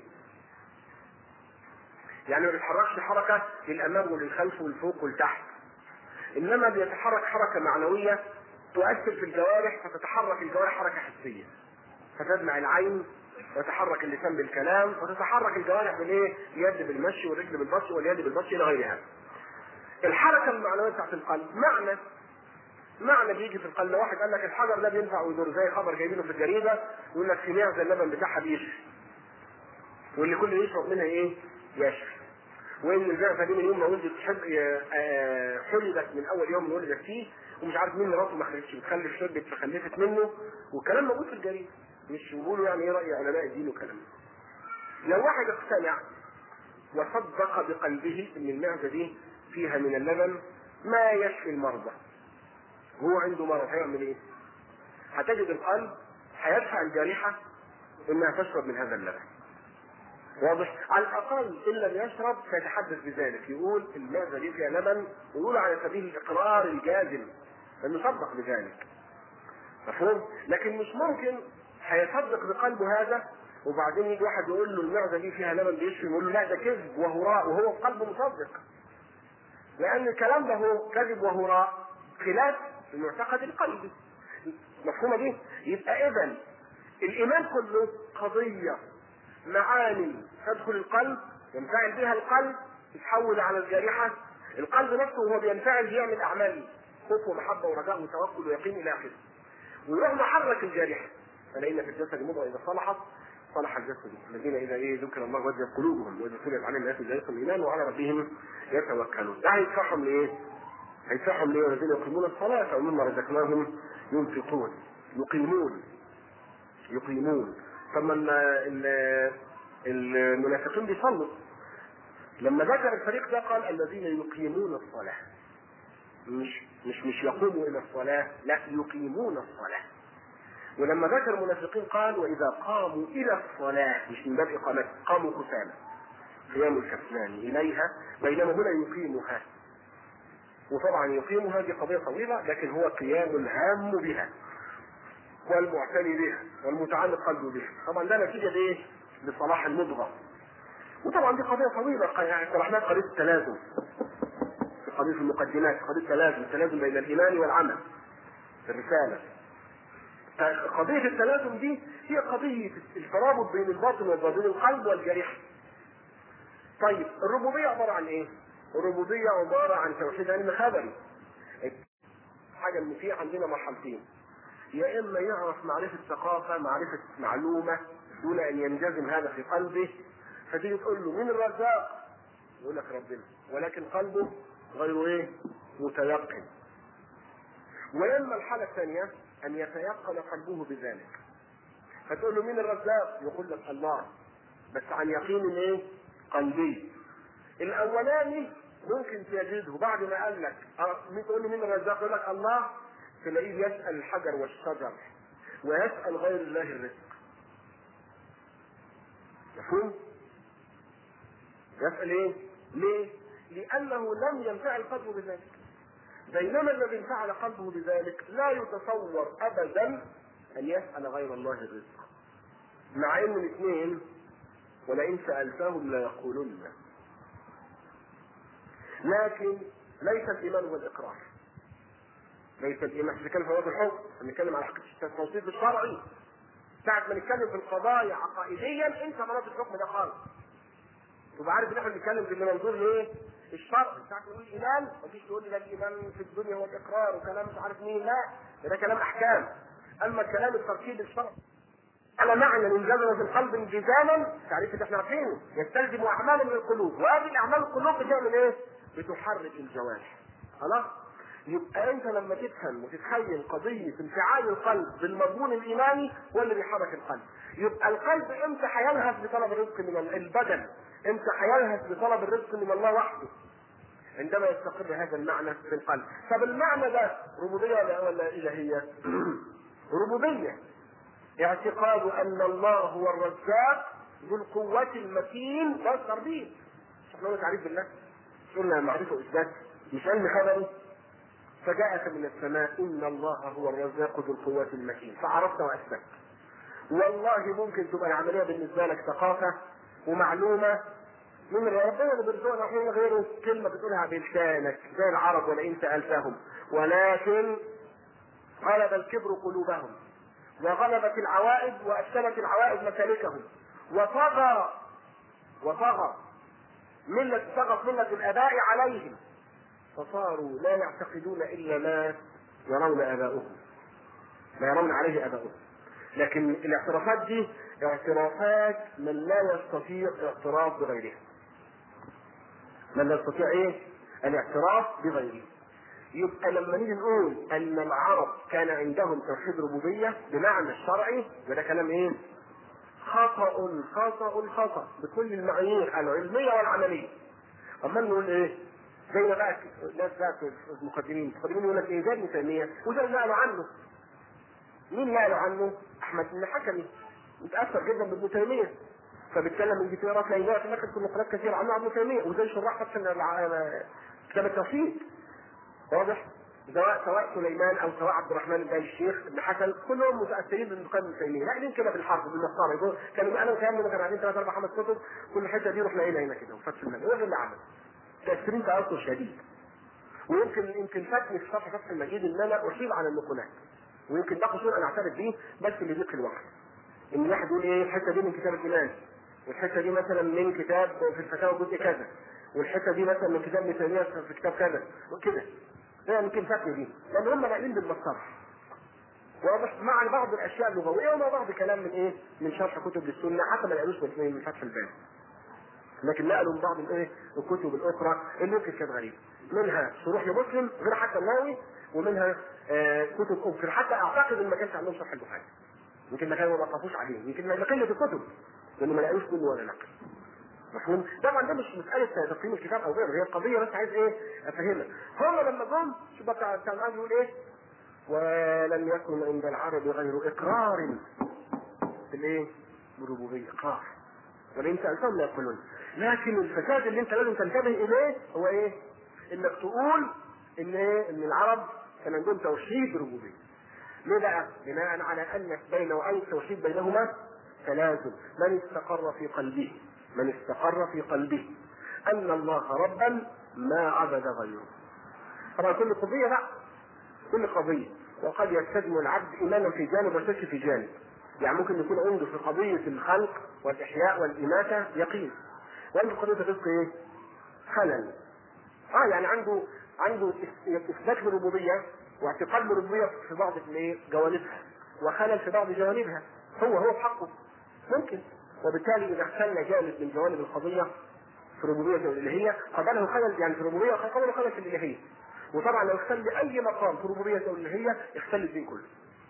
يعني ما بيتحركش حركه للامام وللخلف وللفوق ولتحت انما بيتحرك حركه معنويه تؤثر في الجوارح فتتحرك الجوارح حركه حسيه فتدمع العين ويتحرك اللسان بالكلام وتتحرك الجوارح بالايه؟ اليد بالمشي والرجل بالبطش واليد بالبطش الى غير هذا. الحركه المعنويه بتاعت القلب معنى معنى بيجي في القلب واحد قال لك الحجر ده بينفع ويضر زي خبر جايبينه في الجريده يقول لك في معزه اللبن بتاعها بيشفي واللي كل يشرب منها ايه؟ يشفي وان المعزه دي من يوم ما ولدت حلبت من اول يوم اللي ولدت فيه ومش عارف مين مراته ما خلفتش بتخلف شربت فخلفت منه والكلام موجود في الجريده مش بيقولوا يعني ايه راي علماء الدين وكلام لو واحد اقتنع وصدق بقلبه ان المعزه دي فيها من اللبن ما يشفي المرضى هو عنده مرض هيعمل ايه؟ هتجد القلب هيدفع الجارحه انها تشرب من هذا اللبن واضح؟ على الاقل ان لم يشرب سيتحدث بذلك يقول المعزه دي فيها لبن ويقول على سبيل الاقرار الجازم انه صدق بذلك مفهوم؟ لكن مش ممكن هيصدق بقلبه هذا وبعدين يجي واحد يقول له المعده دي فيها لبن بيشفي يقول له لا ده كذب وهراء وهو قلبه مصدق لان الكلام ده هو كذب وهراء خلاف المعتقد القلبي مفهومه دي يبقى اذا الايمان كله قضيه معاني تدخل القلب ينفعل بها القلب تتحول على الجارحه القلب نفسه وهو بينفعل بيعمل اعمال خوف ومحبه ورجاء وتوكل ويقين الى اخره ويروح محرك الجارحه فلان في الجسد مضغه اذا صلحت صلح الجسد الذين اذا ايه ذكر الله وجدت قلوبهم واذا تليت عليهم ايات زادتهم ايمانا وعلى ربهم يتوكلون ده هيدفعهم لايه؟ هيدفعهم ليه والذين يقيمون الصلاه ومما رزقناهم ينفقون يقيمون يقيمون ثم المنافقين بيصلوا لما ذكر الفريق ده قال الذين يقيمون الصلاه مش مش مش يقوموا الى الصلاه لا يقيمون الصلاه ولما ذكر المنافقين قال واذا قاموا الى الصلاه مش من باب اقامتها قاموا كسالى قيام الكسلان اليها بينما هنا يقيمها وطبعا يقيمها دي قضيه طويله لكن هو قيام الهام بها والمعتني بها والمتعلق قلبه بها طبعا ده نتيجه لايه؟ لصلاح المضغه وطبعا دي قضيه طويله يعني شرحناها قضيه التلازم في قضيه المقدمات قضيه التلازم التلازم بين الايمان والعمل في الرساله قضية التلازم دي هي قضية الترابط بين الباطن وبين القلب والجريحة. طيب الربوبية عبارة عن ايه؟ الربوبية عبارة عن توحيد علم خبري. حاجة ان في عندنا مرحلتين. يا اما يعرف معرفة ثقافة، معرفة معلومة دون ان ينجزم هذا في قلبه فتيجي تقول له مين الرزاق؟ يقول لك ربنا، ولكن قلبه غير ايه؟ متيقن. واما الحالة الثانية ان يتيقن قلبه بذلك فتقول له مين الرزاق يقول لك الله بس عن يقين ايه قلبي الاولاني ممكن تجده بعد ما قال لك تقول له مين الرزاق يقول لك الله تلاقيه يسال الحجر والشجر ويسال غير الله الرزق مفهوم يسال ايه ليه لانه لم ينفعل قلبه بذلك بينما الذي انفعل قلبه بذلك لا يتصور ابدا ان يسال غير الله الرزق مع ان الاثنين ولئن سالتهم ليقولن لكن ليس الايمان هو الاقرار ليس الايمان احنا بنتكلم في موضوع الحكم بنتكلم على حقيقه التوصيف الشرعي ساعة ما نتكلم في القضايا عقائديا انت مناط الحكم ده خالص تبقى عارف ان احنا بنتكلم في منظور ايه؟ الشرع ساعة ما نقول ايمان ما تجيش تقول لي ده الايمان في الدنيا هو الاقرار وكلام مش عارف مين لا ده كلام احكام اما الكلام التركيب الشرعي على معنى من جزم في القلب انجزاما تعريف اللي احنا عارفينه يستلزم اعمال من القلوب وهذه الاعمال القلوب بتعمل ايه؟ بتحرك الجوارح خلاص؟ يبقى انت لما تفهم وتتخيل قضيه انفعال القلب بالمضمون الايماني هو اللي بيحرك القلب يبقى القلب امتى هيلهث بطلب الرزق من الله البدن امتى هيلهث بطلب الرزق من الله وحده عندما يستقر هذا المعنى في القلب طب المعنى ده ربوبيه ولا ولا الهيه ربوبيه اعتقاد ان الله هو الرزاق ذو القوة المتين ده التربية مش احنا قلنا تعريف بالله قلنا معرفة واثبات مش علم خبري فجاءك من السماء ان الله هو الرزاق ذو القوة المتين فعرفت واثبت والله ممكن تبقى العملية بالنسبة لك ثقافة ومعلومة من ربنا اللي بيرزقنا احنا غيره كلمة بتقولها بلسانك زي العرب ولئن سألتهم ولكن غلب الكبر قلوبهم وغلبت العوائد وأسلمت العوائد مسالكهم وطغى وطغى ملة طغت ملة الآباء عليهم فصاروا لا يعتقدون إلا ما يرون آباؤهم ما يرون عليه آباؤهم لكن الاعترافات دي اعترافات من لا يستطيع اعتراف بغيرها من لا يستطيع ايه الاعتراف بغيره يبقى لما نيجي نقول ان العرب كان عندهم توحيد ربوبيه بمعنى الشرعي وده كلام ايه خطأ خطأ خطأ بكل المعايير العلميه والعمليه اما نقول ايه زي ما بقى ناس بقى المقدمين المقدمين يقول لك ايه زي ابن تيميه وزي نقلوا عنه مين نقلوا عنه؟ احمد بن حكمي متاثر جدا بابن تيميه فبيتكلم من كتير تلاقي وقت ما كتب نقلات كثير عنه ابن تيميه وزي شراح فتح كتاب التوحيد واضح؟ سواء سواء سليمان او سواء عبد الرحمن بن الشيخ بن حسن كلهم متاثرين بابن القيم ابن تيميه لا كده بالحرف بالمسطره يقول كانوا انا وكان كانوا قاعدين ثلاث اربع خمس كتب كل حته دي رحنا هنا هنا كده وفتح المجيد هو اللي عمل تاثيرين تاثر شديد ويمكن يمكن فاتني في شرح فتح المجيد ان انا احيل على النقولات ويمكن ده قصور انا اعترف بيه بس اللي ضيق الوقت ان الواحد يقول ايه الحته دي من كتاب الايمان والحته دي مثلا من كتاب في الفتاوى جزء كذا والحته دي مثلا من كتاب ابن تيميه في كتاب كذا وكده ده يمكن فاتني دي لان هم ناقلين بالمسطره واضح مع بعض الاشياء اللغويه ومع بعض كلام من ايه من شرح كتب السنه حتى ما نقلوش من فتح الباب لكن نقلوا من بعض الايه الكتب الاخرى اللي يمكن كانت غريبه منها شروح لمسلم غير حتى النووي ومنها آه كتب اخرى حتى اعتقد ان ما كانش عندهم شرح البخاري يمكن ما كانوا ما وقفوش عليه يمكن ما قله الكتب لانه ما لقوش منه ولا نقل مفهوم؟ طبعا ده مش مساله تقييم الكتاب او غيره هي القضيه بس عايز ايه افهمك هم لما جم شوف بقى بتاع الان يقول ايه ولم يكن عند العرب غير اقرار بالايه؟ بالربوبيه اقرار ولئن سالتهم لا يقولون لكن الفساد اللي انت لازم تنتبه اليه هو ايه؟ انك تقول ان ايه؟ ان العرب كان عندهم توحيد ربوبيه. ليه بقى؟ بناء على ان بين وأي التوحيد بينهما تلازم، من استقر في قلبه من استقر في قلبه ان الله ربا ما عبد غيره. طبعا كل قضيه بقى كل قضيه وقد يستلزم العبد ايمانا في جانب وشك في جانب. يعني ممكن يكون عنده في قضيه الخلق والاحياء والاماته يقين. وعنده قضيه الرزق ايه؟ خلل. اه يعني عنده عنده اثبات للربوبيه واعتقاد بالربوبيه في بعض الايه؟ جوانبها وخلل في بعض جوانبها هو هو بحقه ممكن وبالتالي اذا اختل جانب من جوانب القضيه في الربوبيه والالهيه قبله خلل يعني في الربوبيه قبله خلل في الالهيه وطبعا لو اختل اي مقام في الربوبيه والالهيه اختل الدين كله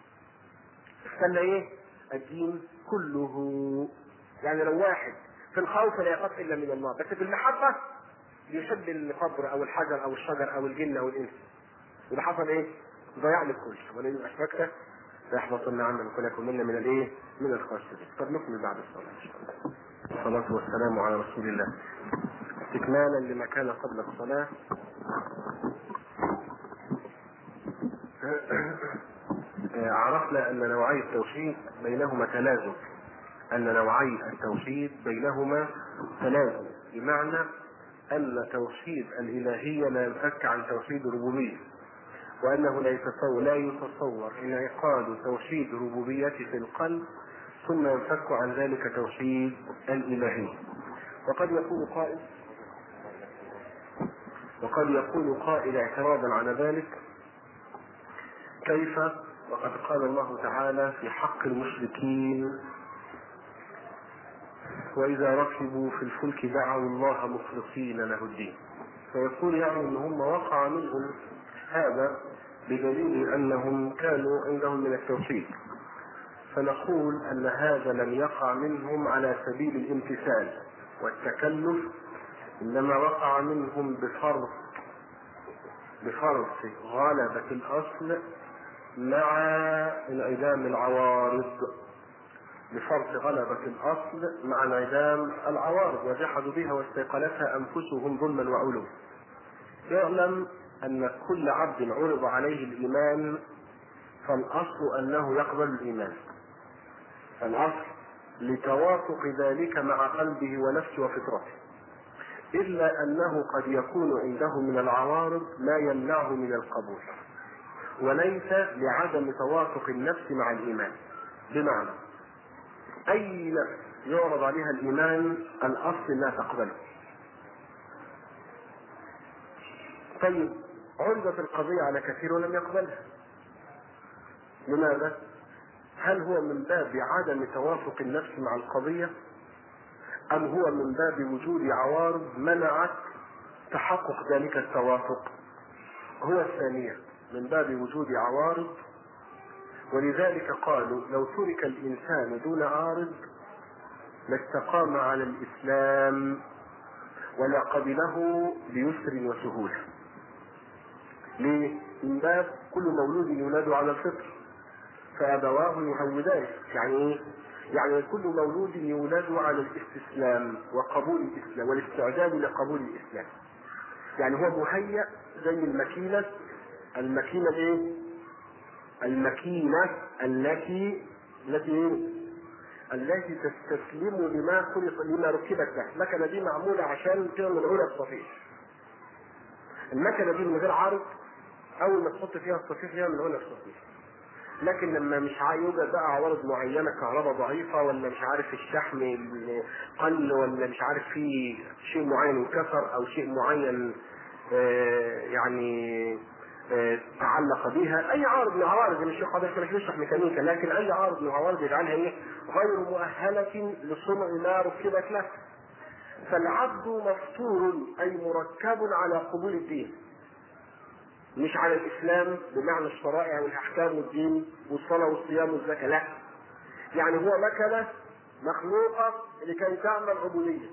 اختل ايه؟ الدين كله يعني لو واحد في الخوف لا يخاف الا من الله بس في المحبه بيحب القبر او الحجر او الشجر او الجن او الانس يبقى حصل ايه؟ ضياع للكل ولئن اشركت ليحبطن عملك ولكن منا من الايه؟ من الخاسرين. طب نكمل بعد الصلاه ان شاء الله. الصلاه والسلام على رسول الله. استكمالا لما كان قبل الصلاه عرفنا ان نوعي التوحيد بينهما تلازم ان نوعي التوحيد بينهما تلازم بمعنى ان توحيد الالهيه لا ينفك عن توحيد الربوبيه وانه لا يتصور لا يتصور انعقاد توحيد ربوبيته في القلب ثم ينفك عن ذلك توحيد الالهيه وقد يقول قائل وقد يقول قائل اعتراضا على ذلك كيف وقد قال الله تعالى في حق المشركين وإذا ركبوا في الفلك دعوا الله مخلصين له الدين فيقول يعني ان هم وقع منهم هذا بدليل انهم كانوا عندهم من التوحيد فنقول ان هذا لم يقع منهم على سبيل الامتثال والتكلف انما وقع منهم بفرض بفرض غلبة الاصل مع انعدام العوارض بفرض غلبة الأصل مع انعدام العوارض وجحدوا بها واستيقنتها أنفسهم ظلما وعلوا. اعلم أن كل عبد عرض عليه الإيمان فالأصل أنه يقبل الإيمان. الأصل لتوافق ذلك مع قلبه ونفسه وفطرته. إلا أنه قد يكون عنده من العوارض ما يمنعه من القبول. وليس لعدم توافق النفس مع الإيمان. بمعنى اي نفس يعرض عليها الايمان الاصل انها تقبله طيب عرضت القضية على كثير ولم يقبلها لماذا؟ هل هو من باب عدم توافق النفس مع القضية أم هو من باب وجود عوارض منعت تحقق ذلك التوافق هو الثانية من باب وجود عوارض ولذلك قالوا لو ترك الإنسان دون عارض لاستقام على الإسلام ولا قبله بيسر وسهولة ليه؟ من باب كل مولود يولد على الفطر فأبواه يهودان يعني إيه؟ يعني كل مولود يولد على الاستسلام وقبول الإسلام والاستعداد لقبول الإسلام يعني هو مهيأ زي الماكينة الماكينة الايه؟ المكينة التي التي التي تستسلم لما خلق لما ركبت له، المكنة دي معمولة عشان تعمل علا الصفيح. المكنة دي من غير عرض أول ما تحط فيها الصفيح يعمل علا الصفيح. لكن لما مش يوجد بقى عوارض معينة كهرباء ضعيفة ولا مش عارف الشحم قل ولا مش عارف في شيء معين انكسر أو شيء معين آه يعني تعلق بها اي عارض من العوارض مش قضيه مش نشرح ميكانيكا لكن اي عارض من العوارض يجعلها ايه غير مؤهله لصنع ما ركبت له فالعبد مفطور اي مركب على قبول الدين مش على الاسلام بمعنى الشرائع والاحكام والدين والصلاه والصيام والزكاه لا يعني هو مكنه مخلوقه لكي تعمل عبوديه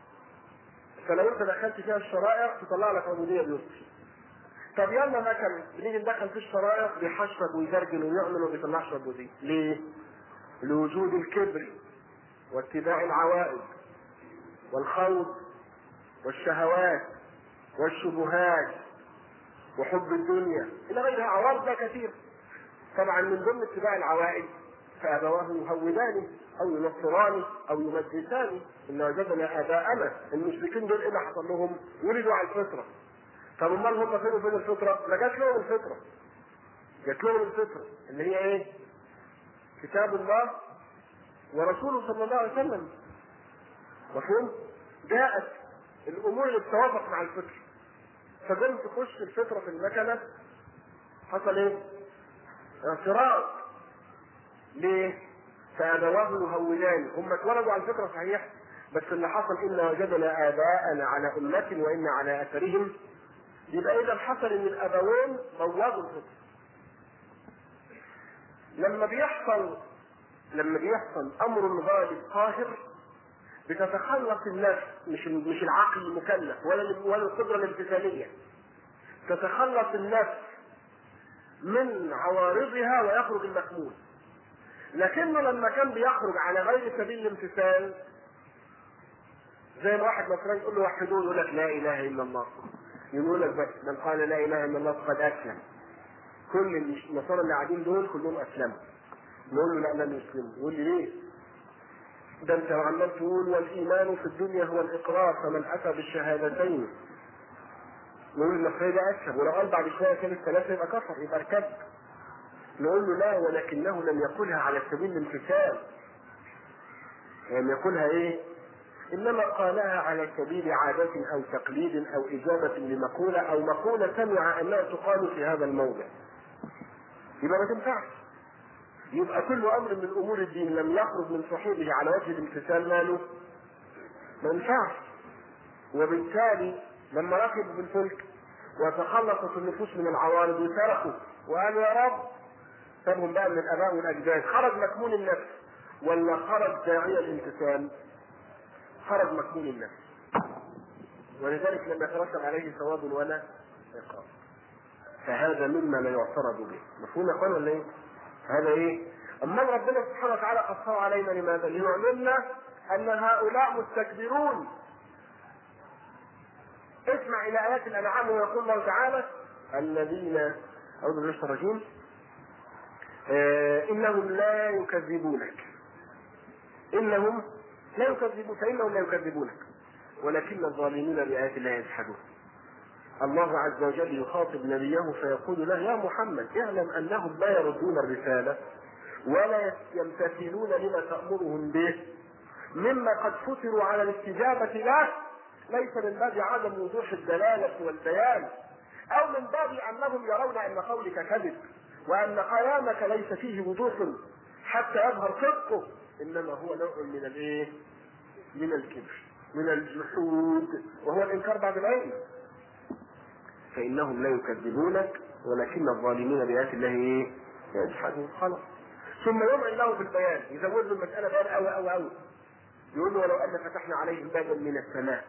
فلو انت دخلت فيها الشرائع تطلع لك عبوديه بيسر طب يلا مثلا بنيجي ندخل في الشرائع بيحشرب ويزرجن ويعمل وما بيطلعش عبوديه ليه؟ لوجود الكبر واتباع العوائد والخوض والشهوات والشبهات وحب الدنيا الى غيرها عوارض كثير طبعا من ضمن اتباع العوائد فابواه يهودانه او ينصرانه او يمجسانه ان وجدنا اباءنا المشركين دول ايه اللي حصل لهم؟ ولدوا على الفطره طب امال هم فين وفين الفطره؟ ما جات لهم الفطره. جات لهم الفطره اللي هي ايه؟ كتاب الله ورسوله صلى الله عليه وسلم. مفهوم؟ جاءت الامور اللي بتوافق مع الفطره. فجم تخش الفطره في المكنه حصل ايه؟ اعتراض. ليه؟ فابواه يهودان هم اتولدوا على الفطره صحيح بس اللي حصل انا وجدنا اباءنا على امه وانا على اثرهم يبقى اذا حصل ان الابوين بوظوا الفطر لما بيحصل لما بيحصل امر غالب قاهر بتتخلص النفس مش مش العقل المكلف ولا ولا القدره الامتثاليه تتخلص النفس من عوارضها ويخرج المحمول لكنه لما كان بيخرج على غير سبيل الامتثال زي ما واحد مثلا يقول له وحدوه يقول لك لا اله الا الله يقول لك بس من قال لا اله الا الله فقد اسلم كل النصارى اللي قاعدين دول كلهم اسلموا نقول له لا لم يسلموا يقول لي ليه؟ ده انت عمال تقول والايمان في الدنيا هو الاقرار فمن اتى بالشهادتين نقول النصراني ده اكسب ولو قال بعد شويه كان الثلاثه يبقى كفر يبقى ارتد نقول له لا ولكنه لم يقولها على سبيل الامتثال لم يقولها ايه انما قالها على سبيل عادة او تقليد او اجابة لمقولة او مقولة سمع انها تقال في هذا الموضع يبقى ما تنفعش يبقى كل امر من امور الدين لم يخرج من صاحبه على وجه الامتثال ماله ما ينفعش وبالتالي لما ركبوا في الفلك وتخلصت النفوس من العوارض وتركوا وقالوا يا رب سابهم بقى من الاباء والاجداد خرج مكمون النفس ولا خرج داعي الامتثال خرج مكمون النفس ولذلك لم يترتب عليه ثواب ولا عقاب فهذا مما لا يعترض به مفهوم يا اخوان ولا ايه؟ هذا ايه؟ اما ربنا سبحانه وتعالى قصر علينا لماذا؟ ليعلمنا ان هؤلاء مستكبرون اسمع الى ايات الانعام ويقول الله تعالى الذين اعوذ بالله من الرجيم آه انهم لا يكذبونك انهم لا يكذبون فانهم لا يكذبونك ولكن الظالمين بايات الله يجحدون الله عز وجل يخاطب نبيه فيقول له يا محمد اعلم انهم لا يردون الرساله ولا يمتثلون لما تامرهم به مما قد فتروا على الاستجابه له ليس من باب عدم وضوح الدلاله والبيان او من باب انهم يرون ان قولك كذب وان كلامك ليس فيه وضوح حتى يظهر صدقه انما هو نوع من الايه؟ من الكبر من الجحود وهو الانكار بعد العلم فانهم لا يكذبونك ولكن الظالمين بايات الله ايه؟ يجحدون خلاص ثم يمعن له بالبيان يزود له المساله بيان قوي قوي قوي يقول له ولو ان فتحنا عليهم بابا من السماء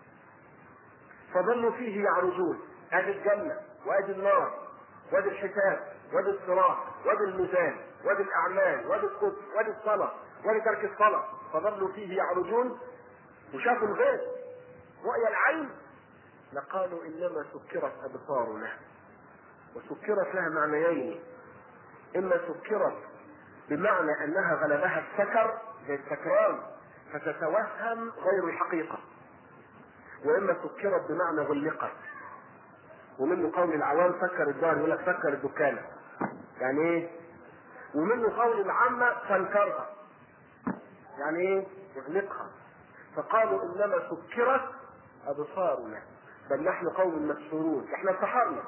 فظلوا فيه يعرجون ادي الجنه وادي النار وادي الحساب وادي الصراط وادي الميزان وادي الاعمال وادي القدس وادي الصلاه وادي ترك الصلاه فظلوا فيه يعرجون وشافوا الغيب رؤيا العين لقالوا انما سكرت ابصارنا وسكرت لها معنيين اما سكرت بمعنى انها غلبها السكر زي السكران فتتوهم غير الحقيقه واما سكرت بمعنى غلقت ومنه قول العوام سكر الدار يقول لك سكر الدكانه يعني ايه ومنه قول العامه سنكرها يعني ايه اغلقها فقالوا انما سكرت ابصارنا بل نحن قوم مسحورون احنا سحرنا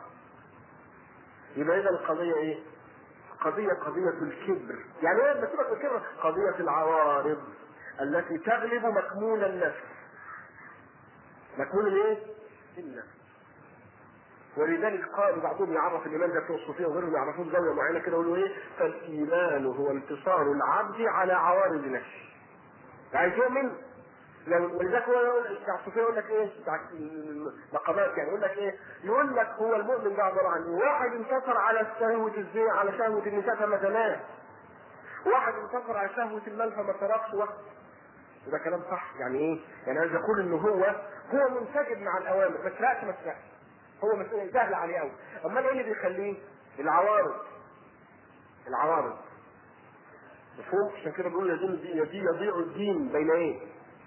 يبقى اذا القضيه ايه قضية قضية الكبر يعني ايه بسيبك من الكبر قضية العوارض التي تغلب مكمون النفس مكمون الايه؟ النفس ولذلك قال بعضهم يعرف الايمان ده بتوع الصوفيه وغيرهم يعرفون زاويه معينه كده يقولوا ايه؟ فالايمان هو انتصار العبد على عوارض نفسه. عايز يؤمن لو ولذلك هو يقول بتاع الصوفيه يقول لك ايه؟ بتاع المقامات يعني يقول لك ايه؟ يقول لك هو المؤمن ده عباره عن ايه؟ واحد انتصر على شهوه الزنا على شهوه النساء فما زناه. واحد انتصر على شهوه المال فما سرقش واحد. وده كلام صح يعني ايه؟ يعني عايز يقول ان هو هو منسجم مع الاوامر ما سرقش ما سرقش. هو مسؤول سهل عليه قوي. امال ايه اللي بيخليه؟ العوارض. العوارض. مفهوم؟ عشان كده بيقول يدين يضيع الدين بين ايه؟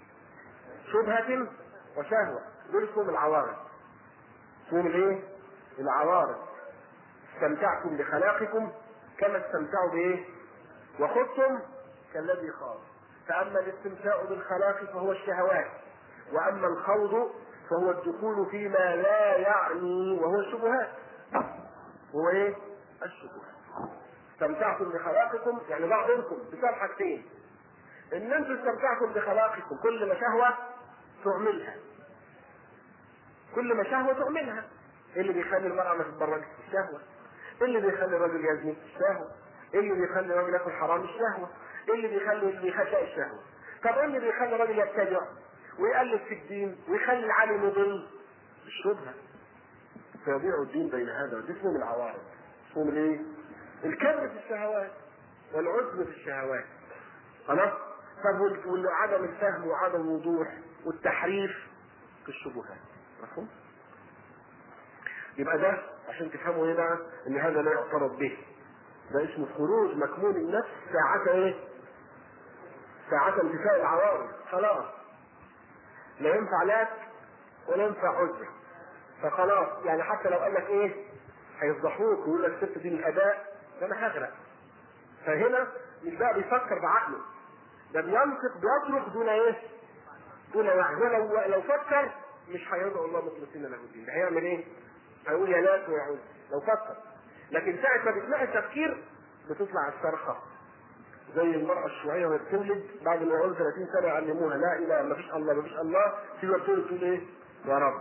شبهة وشهوة دول اسمهم العوارض اسمهم الايه؟ العوارض استمتعتم بخلاقكم كما استمتعوا بايه؟ وخذتم كالذي خاض فأما الاستمتاع بالخلاق فهو الشهوات وأما الخوض فهو الدخول فيما لا يعني وهو الشبهات هو ايه؟ الشبهات استمتعتم بخلاقكم يعني بعضكم بسبب حاجتين ان انتم استمتعتم بخلاقكم كل ما شهوه تعملها كل ما شهوه تعملها ايه اللي بيخلي المراه ما تتبرجش الشهوه ايه اللي بيخلي الرجل يزني الشهوه ايه اللي بيخلي الرجل ياكل حرام الشهوه ايه اللي بيخلي اللي يخشى الشهوه طب ايه اللي بيخلي الرجل يبتدع ويقلب في الدين ويخلي العالم يضل الشبهه فيضيع الدين بين هذا وده اسمه من العوارض اسمه الايه؟ الكبر في الشهوات والعزم في الشهوات خلاص طب وعدم الفهم وعدم الوضوح والتحريف في الشبهات مفهوم؟ يبقى ده عشان تفهموا ايه بقى ان هذا لا يعترض به ده اسمه خروج مكمون النفس ساعة ايه؟ ساعة انتفاء العوارض خلاص لا ينفع لك ولا ينفع عذر فخلاص يعني حتى لو قال لك ايه هيفضحوك ويقول لك سبت دي الاداء ده انا هغرق فهنا مش بقى بيفكر بعقله ده بينطق بيصرخ دون ايه؟ دون وعي ولو لو فكر مش هيدعو الله مخلصين له الدين ده هيعمل ايه؟ هيقول يا ناس ويعود لو فكر لكن ساعة ما بتلاقي التفكير بتطلع الصرخة زي المرأة الشيوعية وهي بتولد بعد ما يقعدوا 30 سنة يعلموها لا إله ما فيش الله ما فيش الله تيجي بتولد تقول إيه؟ يا رب.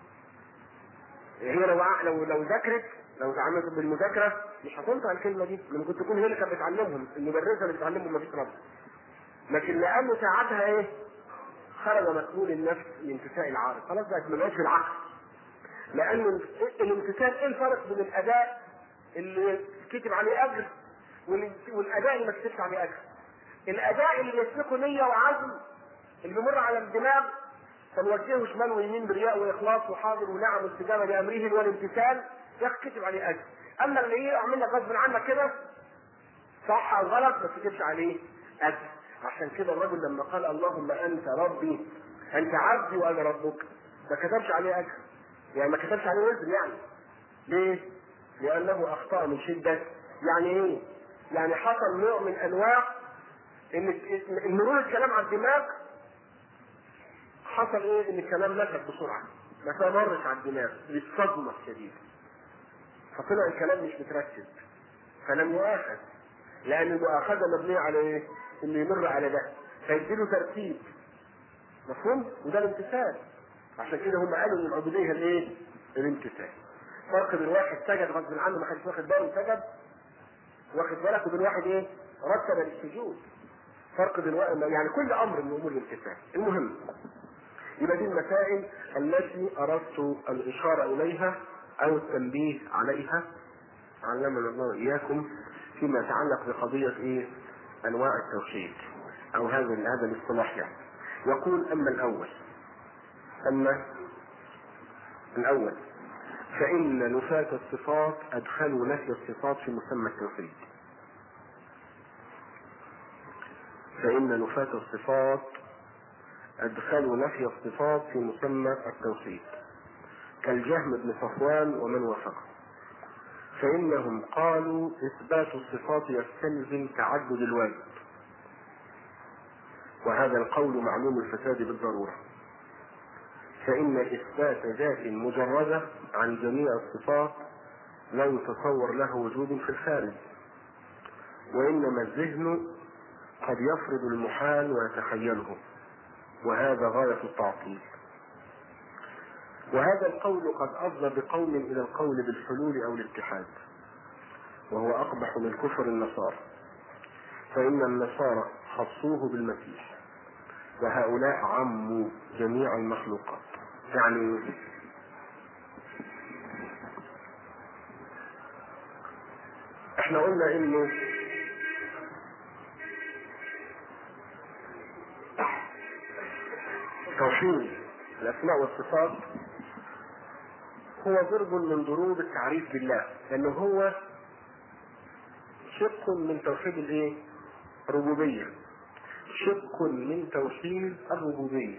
هي لو لو لو ذاكرت لو اتعاملت بالمذاكرة مش هتنطق الكلمة دي لما كنت تكون هي اللي كانت بتعلمهم المدرسة اللي بتعلمهم ما فيش رب. لكن لأنه ساعتها إيه؟ خرج مكمول النفس لانتفاء العارض خلاص بقت ما بقاش في العقل لأن الامتثال إيه الفرق بين الأداء اللي كتب عليه أجر والاداء اللي ما كتبش عليه اجر. الاداء اللي يسبقه نيه وعزم اللي بيمر على الدماغ فنوجهه شمال ويمين برياء واخلاص وحاضر ونعم واستجابه لامره والامتثال يكتب عليه اجر. اما اللي يقع منك غصب عنك كده صح او غلط ما تكتبش عليه اجر. عشان كده الرجل لما قال اللهم انت ربي انت عبدي وانا ربك ما كتبش عليه اجر. يعني ما كتبش عليه وزن يعني. ليه؟ لانه اخطا من شده يعني ايه؟ يعني حصل نوع من انواع ان مرور الكلام على الدماغ حصل ايه ان الكلام نفذ بسرعه ما مرش على الدماغ بالصدمه الشديده فطلع الكلام مش مترتب فلم يؤاخذ لان المؤاخذه مبنيه على ايه؟ انه يمر على ده فيديله ترتيب مفهوم؟ وده الامتثال عشان كده هم قالوا ان العبوديه الايه؟ الامتثال فرق بين واحد سجد غصب عنه ما حدش واخد باله سجد واخد بالك وبين واحد ايه؟ رتب للسجود. فرق بين يعني كل امر من امور الامتثال. المهم يبقى دي المسائل التي اردت الاشاره اليها او التنبيه عليها علمنا الله اياكم فيما يتعلق بقضيه ايه؟ انواع التوحيد او هذا هذا الاصطلاح يعني. يقول اما الاول اما الاول فإن نفاة الصفات أدخلوا نفي الصفات في مسمى التوحيد. فإن نفاة الصفات أدخلوا نفي الصفات في مسمى التوحيد. كالجهم بن صفوان ومن وافقه. فإنهم قالوا إثبات الصفات يستلزم تعدد الواجب. وهذا القول معلوم الفساد بالضرورة. فإن إثبات ذات مجردة عن جميع الصفات لا يتصور له وجود في الخارج وإنما الذهن قد يفرض المحال ويتخيله وهذا غاية التعطيل وهذا القول قد أفضى بقوم إلى القول بالحلول أو الاتحاد وهو أقبح من كفر النصارى فإن النصارى خصوه بالمسيح وهؤلاء عموا جميع المخلوقات يعني احنا قلنا انه توحيد الاسماء والصفات هو ضرب من ضروب التعريف بالله لانه هو شق من توحيد الايه؟ الربوبيه شق من توحيد الربوبيه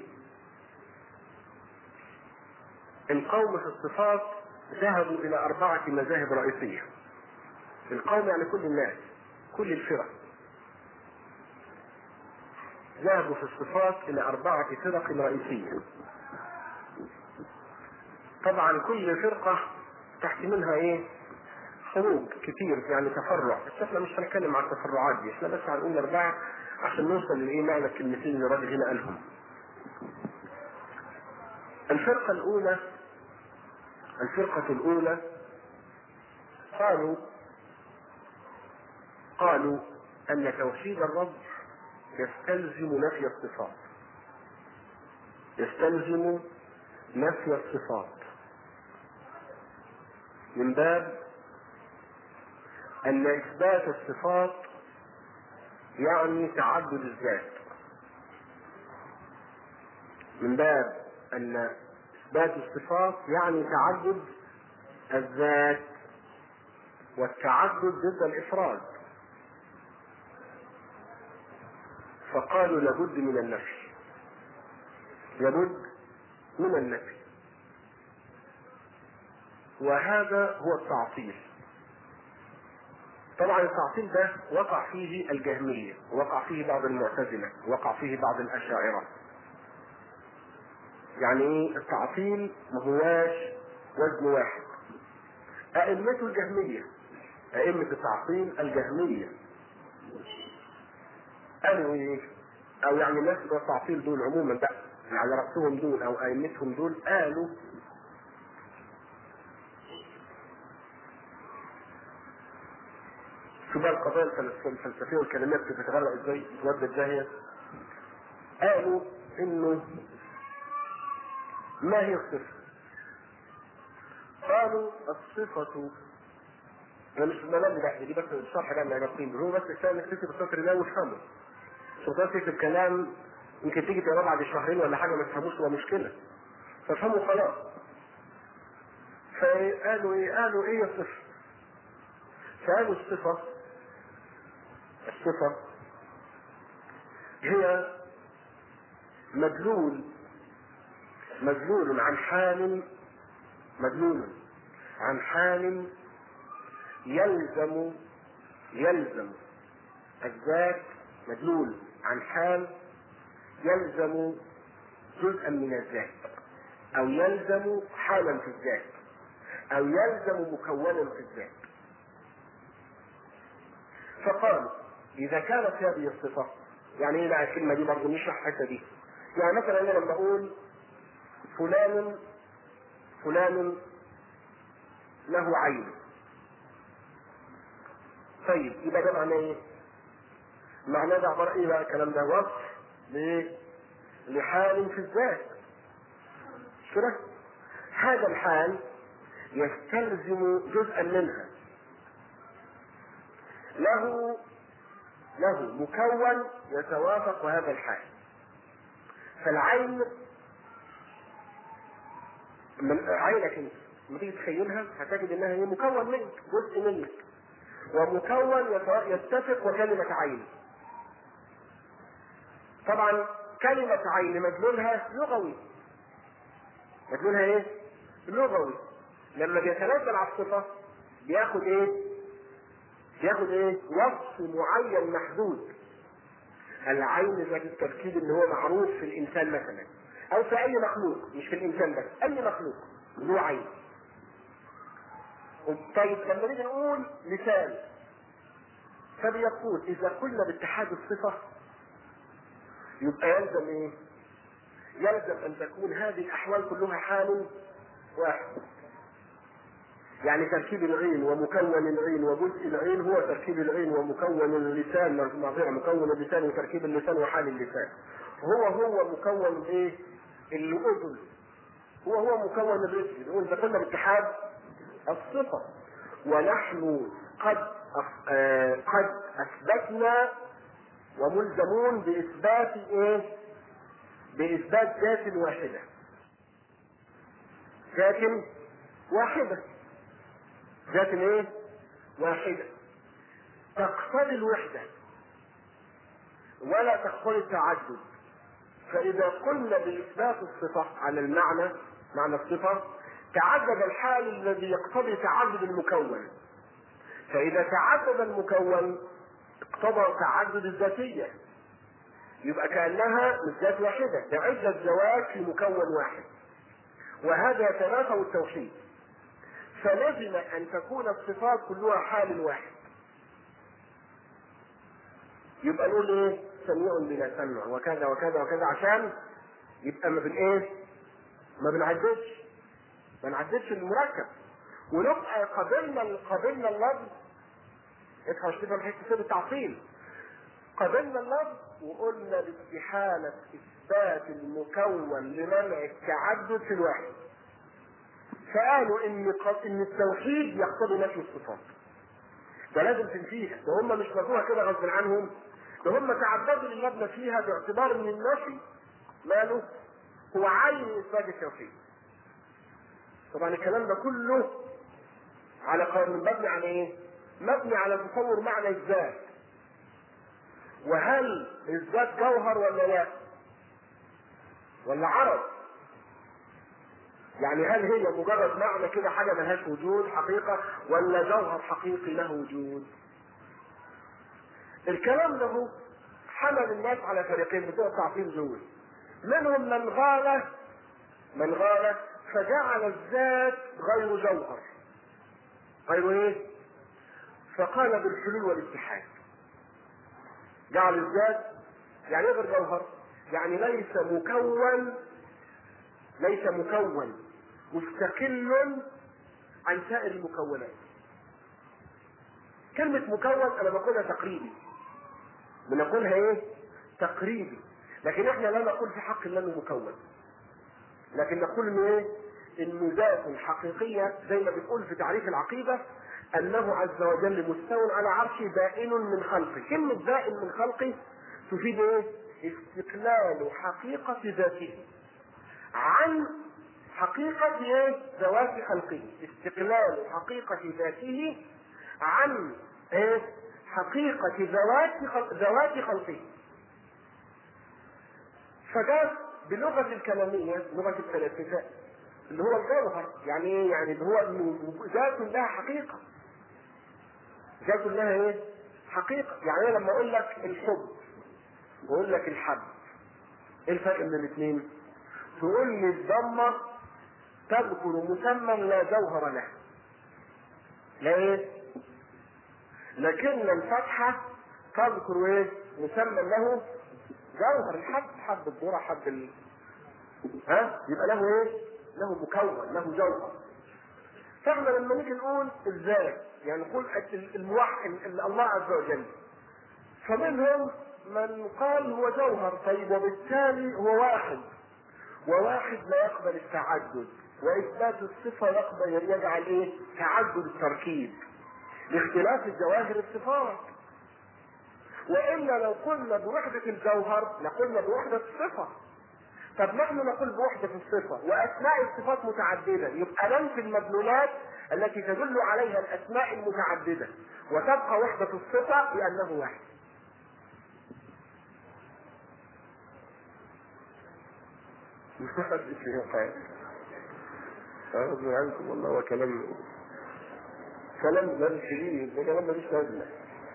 القوم في الصفات ذهبوا الى اربعه مذاهب رئيسيه القوم يعني كل الناس كل الفرق ذهبوا في الصفات الى اربعه فرق رئيسيه طبعا كل فرقه تحت منها ايه فروق كتير يعني تفرع بس احنا مش هنتكلم عن التفرعات دي احنا بس هنقول اربعه عشان نوصل لايه معنى الكلمتين اللي الراجل هنا قالهم الفرقه الاولى الفرقه الاولى قالوا قالوا ان توحيد الرب يستلزم نفي الصفات يستلزم نفي الصفات من باب ان اثبات الصفات يعني تعدد الذات من باب ان اثبات الصفات يعني تعدد الذات والتعدد ضد الافراد فقالوا لابد من النفي لابد من النفي وهذا هو التعطيل طبعا التعطيل ده وقع فيه الجهمية وقع فيه بعض المعتزلة وقع فيه بعض الأشاعرة يعني ايه التعطيل ما هواش وزن واحد أئمته الجهمية أئمة التعطيل الجهمية قالوا ايه؟ أو يعني الناس بتوع التعطيل دول عموما بقى على رأسهم دول أو أئمتهم دول قالوا شو بقى القضايا الفلسفيه والكلمات بتتغرق ازاي تودى الداهيه قالوا انه ما هي الصفه قالوا الصفة انا مش ملام لا دي بس الشرح ده اللي هيبقى هو بس الثاني تكتب السطر ده وافهمه سلطان تكتب كلام يمكن تيجي تقراه بعد شهرين ولا حاجه ما تفهموش هو مشكله فافهموا خلاص فقالوا ايه قالوا ايه الصفه فقالوا الصفه الصفة هي مدلول مدلول عن حال مدلول عن حال يلزم يلزم الذات مدلول عن حال يلزم جزءا من الذات او يلزم حالا في الذات او يلزم مكونا في الذات فقالوا اذا كانت هذه الصفه يعني ايه بقى الكلمه دي برضه نشرح الحته دي يعني مثلا انا لما اقول فلان فلان له عين طيب يبقى ده معناه ايه؟ معناه ده عباره ايه بقى الكلام ده؟ وصف لايه؟ لحال في الذات مش كده؟ هذا الحال يستلزم جزءا منها له له مكون يتوافق هذا الحال فالعين من عينك انت لما تيجي تخيلها هتجد انها هي مكون منك جزء منك ومكون يتفق وكلمة عين طبعا كلمة عين مدلولها لغوي مدلولها ايه؟ لغوي لما بيتنزل على الصفة بياخد ايه؟ بياخد ايه؟ وصف معين محدود العين ذات التركيب اللي هو معروف في الانسان مثلا او في اي مخلوق مش في الانسان بس اي مخلوق له عين طيب لما نيجي نقول لسان فبيقول اذا قلنا باتحاد الصفه يبقى يلزم ايه؟ يلزم ان تكون هذه الاحوال كلها حال واحد يعني تركيب العين ومكون العين وجزء العين هو تركيب العين ومكون اللسان معذرة مكون اللسان وتركيب اللسان وحال اللسان هو هو مكون ايه؟ الاذن هو هو مكون الرجل نقول ده كنا باتحاد الصفة ونحن قد آه قد اثبتنا وملزمون باثبات ايه؟ باثبات ذات واحدة ذات واحدة ذات ايه؟ واحدة تقتضي الوحدة ولا تقتضي التعدد فإذا قلنا بإثبات الصفة على المعنى معنى الصفة تعدد الحال الذي يقتضي تعدد المكون فإذا تعدد المكون اقتضى تعدد الذاتية يبقى كأنها مش ذات واحدة ده عدة ذوات في مكون واحد وهذا يتنافى التوحيد فلزم ان تكون الصفات كلها حال واحد يبقى نقول ايه سميع بلا سمع وكذا وكذا وكذا عشان يبقى ما بن ايه ما بنعددش ما بنعددش المركب ونبقى قبلنا قبلنا اللفظ ادفع اشتفى من حته التعطيل قبلنا اللفظ وقلنا باستحالة إثبات المكون لمنع التعدد في الواحد فقالوا ان ان التوحيد يقتضي نفي الصفات ده لازم تنفيها ده هم مش نفوها كده غصب عنهم ده هم تعبدوا للمبنى فيها باعتبار ان النفي ماله هو عين اثبات التوحيد طبعا الكلام ده كله على قول مبني على ايه؟ مبني على تصور معنى الذات وهل الذات جوهر ولا لا؟ ولا عرض؟ يعني هل هي مجرد معنى كده حاجة ملهاش وجود حقيقة ولا جوهر حقيقي له وجود؟ الكلام ده هو حمل الناس على فريقين بتوع التعطيل دول منهم من غال من غال فجعل الذات غير جوهر غير ايه؟ فقال بالحلول والاتحاد جعل الذات يعني ايه غير جوهر؟ يعني ليس مكون ليس مكون مستقل عن سائر المكونات كلمة مكون أنا بقولها تقريبي بنقولها إيه؟ تقريبي لكن إحنا لا نقول في حق الله إنه مكون لكن نقول إنه إيه؟ إنه ذات حقيقية زي ما بتقول في تعريف العقيدة أنه عز وجل مستو على عرشه بائن من خلقه كلمة بائن من خلقه تفيد إيه؟ استقلال حقيقة ذاته عن حقيقة ايه؟ ذوات خلقه، استقلال حقيقة ذاته عن ايه؟ حقيقة ذوات خلق ذوات خلقه. فده بلغة الكلامية لغة الفلاسفة اللي هو الجوهر، يعني ايه؟ يعني اللي هو ذات لها حقيقة. ذات لها ايه؟ حقيقة، يعني أنا لما أقول لك الحب وأقول لك الحب ايه الفرق بين الاثنين؟ تقول لي الضمة تذكر مسمى لا جوهر له. لا ايه؟ لكن الفتحة تذكر ايه؟ مسمى له جوهر الحب حب الذرة حب ال... ها؟ يبقى له ايه؟ له مكون له جوهر. فاحنا لما نيجي نقول الذات يعني نقول الموحد الله عز وجل فمنهم من قال هو جوهر طيب وبالتالي هو واحد وواحد لا يقبل التعدد واثبات الصفه يقبل يجعل ايه؟ تعدد التركيب لاختلاف الجواهر الصفات والا لو قلنا بوحده الجوهر لقلنا بوحده الصفه طب نحن نقول بوحده الصفه واسماء الصفات متعدده يبقى ننفي المدلولات التي تدل عليها الاسماء المتعدده وتبقى وحده الصفه لانه واحد محدش فيها حاجة أعوذ عنكم والله هو كلام كلام مالوش شديد ده كلام مالوش لازمة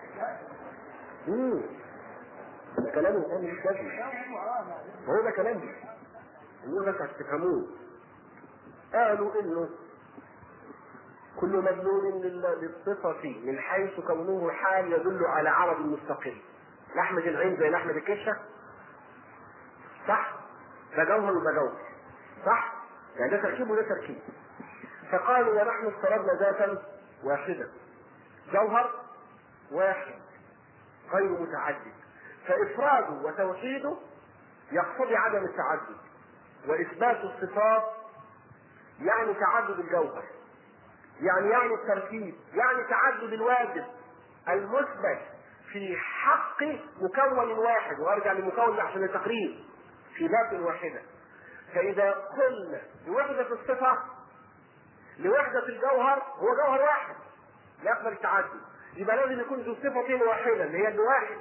امم ده كلام الآن مش لازمة هو ده كلام اللي بس هتفهموه قالوا إنه كل مدلول للصفة من حيث كونه حال يدل على عرض مستقل لحمة العين زي لحمة الكشة صح؟ ده جوهر وده جوهر صح؟ يعني ده تركيب وده تركيب فقالوا ونحن افترضنا ذاتا واحدة جوهر واحد غير متعدد فإفراده وتوحيده يقتضي عدم التعدد وإثبات الصفات يعني تعدد الجوهر يعني يعني التركيب يعني تعدد الواجب المثبت في حق مكون واحد وارجع للمكون عشان التقريب في ذات واحدة فإذا قلنا لوحدة الصفة لوحدة الجوهر هو جوهر واحد لا يقبل التعدد يبقى لازم يكون ذو صفة واحدة اللي هي الواحد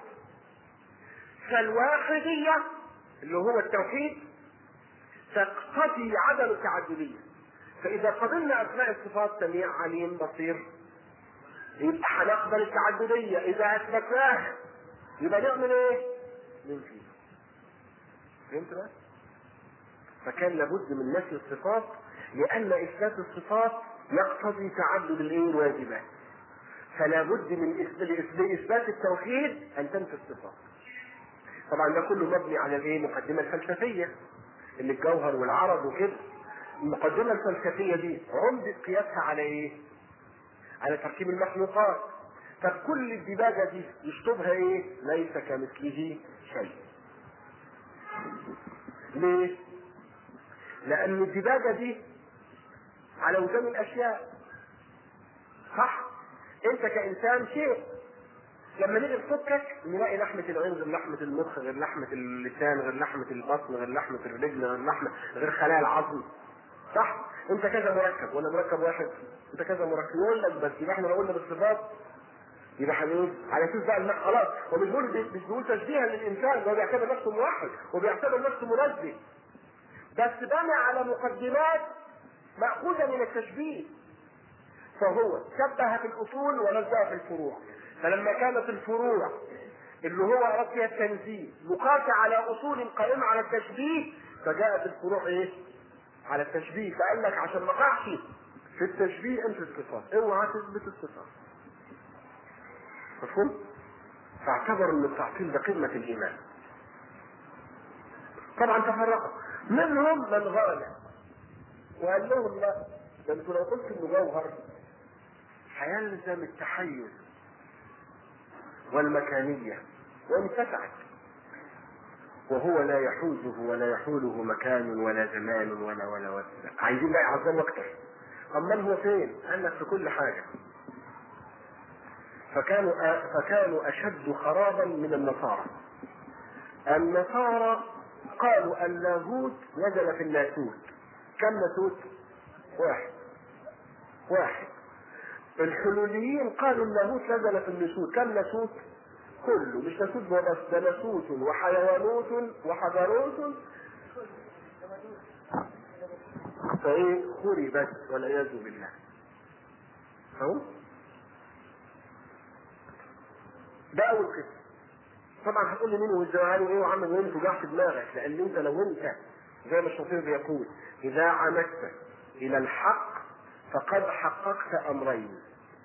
فالواحدية اللي هو التوحيد تقتضي عدم التعددية فإذا قبلنا أسماء الصفات سميع عليم بصير يبقى هنقبل التعددية إذا أثبتناها يبقى نعمل إيه؟ ننفي فهمت بقى؟ فكان لابد من نفي الصفات لأن إثبات الصفات يقتضي تعدد الإيه الواجبات. فلا بد من إثبات التوحيد أن تنفي الصفات. طبعا ده كله مبني على الإيه؟ المقدمة الفلسفية اللي الجوهر والعرض وكده. المقدمة الفلسفية دي عمدة قياسها على إيه؟ على تركيب المخلوقات. طب كل الدباجة دي يشطبها إيه؟ ليس كمثله شيء. ليه؟ لأن الدباجة دي على وزن الأشياء صح؟ أنت كإنسان شيء لما نيجي نفكك نلاقي لحمة العين غير لحمة المخ غير لحمة اللسان غير لحمة البطن غير لحمة الرجل غير لحمة غير خلايا العظم صح؟ انت كذا مركب ولا مركب واحد انت كذا مركب يقول لك بس يبقى احنا لو قلنا بالصفات يبقى حبيبي على اساس بقى الماء خلاص هو مش بيقول مش بيقول تشبيها للانسان هو بيعتبر نفسه موحد وبيعتبر نفسه منزه بس بنى على مقدمات مأخوذة من التشبيه فهو شبه في الأصول ونزه في الفروع فلما كانت الفروع اللي هو أراد فيها التنزيه مقاسة على أصول قائمة على التشبيه فجاءت الفروع إيه؟ على التشبيه فقال لك عشان ما اقعش في التشبيه انت الصفات اوعى تثبت الصفات مفهوم؟ فاعتبر ان التعطيل ده قمة الإيمان طبعا تفرقوا منهم من غالى وقال لهم لا ده انتوا لو قلت انه جوهر هيلزم التحيز والمكانية وانفتحت وهو لا يحوزه ولا يحوله مكان ولا زمان ولا ولا ولا عايزين بقى يعظموا اكتر اما هو فين؟ قال لك في كل حاجة فكانوا فكانوا اشد خرابا من النصارى النصارى قالوا اللاهوت نزل في الناسوت كم ناسوت؟ واحد واحد الحلوليين قالوا اللاهوت نزل في النسوت كم ناسوت؟ كله مش ناسوت بس ده ناسوت وحيوانوت وحجروت فايه خربت والعياذ بالله فهو ده اول قسم طبعا هتقول لي مين والزمان وايه وعمل وين توجع في دماغك لان انت لو انت زي ما الشاطر بيقول اذا عمدت الى الحق فقد حققت امرين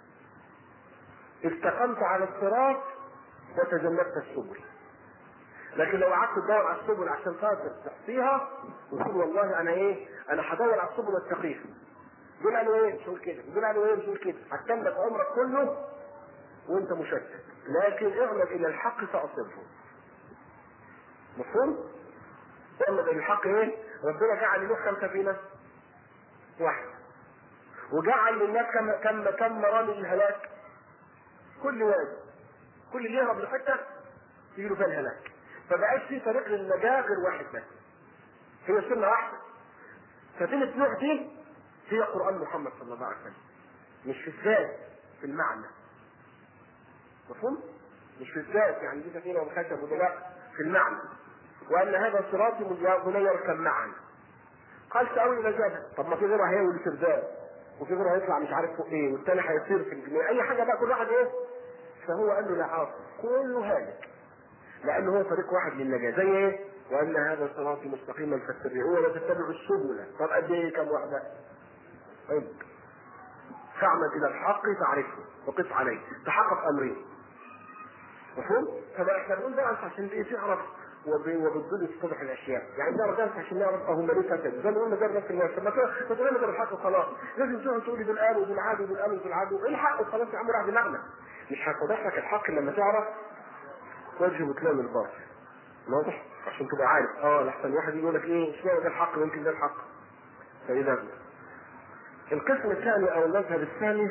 استقمت على الصراط وتجنبت السبل لكن لو قعدت تدور على السبل عشان خاطر تحصيها وتقول والله انا ايه انا هدور على السبل واتقيها دول قالوا ايه مش كده دول قالوا ايه مش كده هتكمل عمرك كله وانت مشتت لكن اعمد الى الحق فاصبه مفهوم؟ اعمد الى الحق ايه؟ ربنا جعل له كم سفينه؟ واحد وجعل للناس كم كم كم مرامي الهلاك؟ كل وادي كل اللي يهرب لحته يجي له فيها الهلاك فبقاش في طريق للنجاه غير واحد بس هي سنه واحده سفينه نوح دي هي قران محمد صلى الله عليه وسلم مش في الذات في المعنى مفهوم؟ مش في الذات يعني دي سفينه وخشب وده لا في المعنى وان هذا صراطي بني يركب معا قال ساوي الى جبل طب ما في غيره هيولي سرداب وفي غيره هيطلع مش عارف فوق ايه والتاني هيطير في الجنيه اي حاجه بقى كل واحد ايه فهو قال له لا عاصم كله هالك لانه هو طريق واحد للنجاه زي ايه؟ وان هذا صراطي مستقيما فاتبعوه ولا تتبعوا السبل طب قد ايه كم واحده؟ طيب فاعمد الى الحق تعرفه وقف عليه تحقق امرين مفهوم؟ فبقى احنا بنقول بقى عشان ايه تعرف وبالظل تتضح الاشياء، يعني ده رجعت عشان نعرف هم ليه فسد، زي ما قلنا ده نفس الناس، طب ما تقول لنا الحق وخلاص، لازم تقعد تقولي دول قالوا ودول عادوا ودول قالوا ودول عادوا، ايه الحق وخلاص يا عم راح دماغنا. مش هتوضح لك الحق لما تعرف وجه بطلان الباطل. واضح؟ عشان تبقى عارف، اه لحسن واحد يقول لك ايه اشمعنى ده الحق ويمكن ده الحق. فاذا القسم الثاني او المذهب الثاني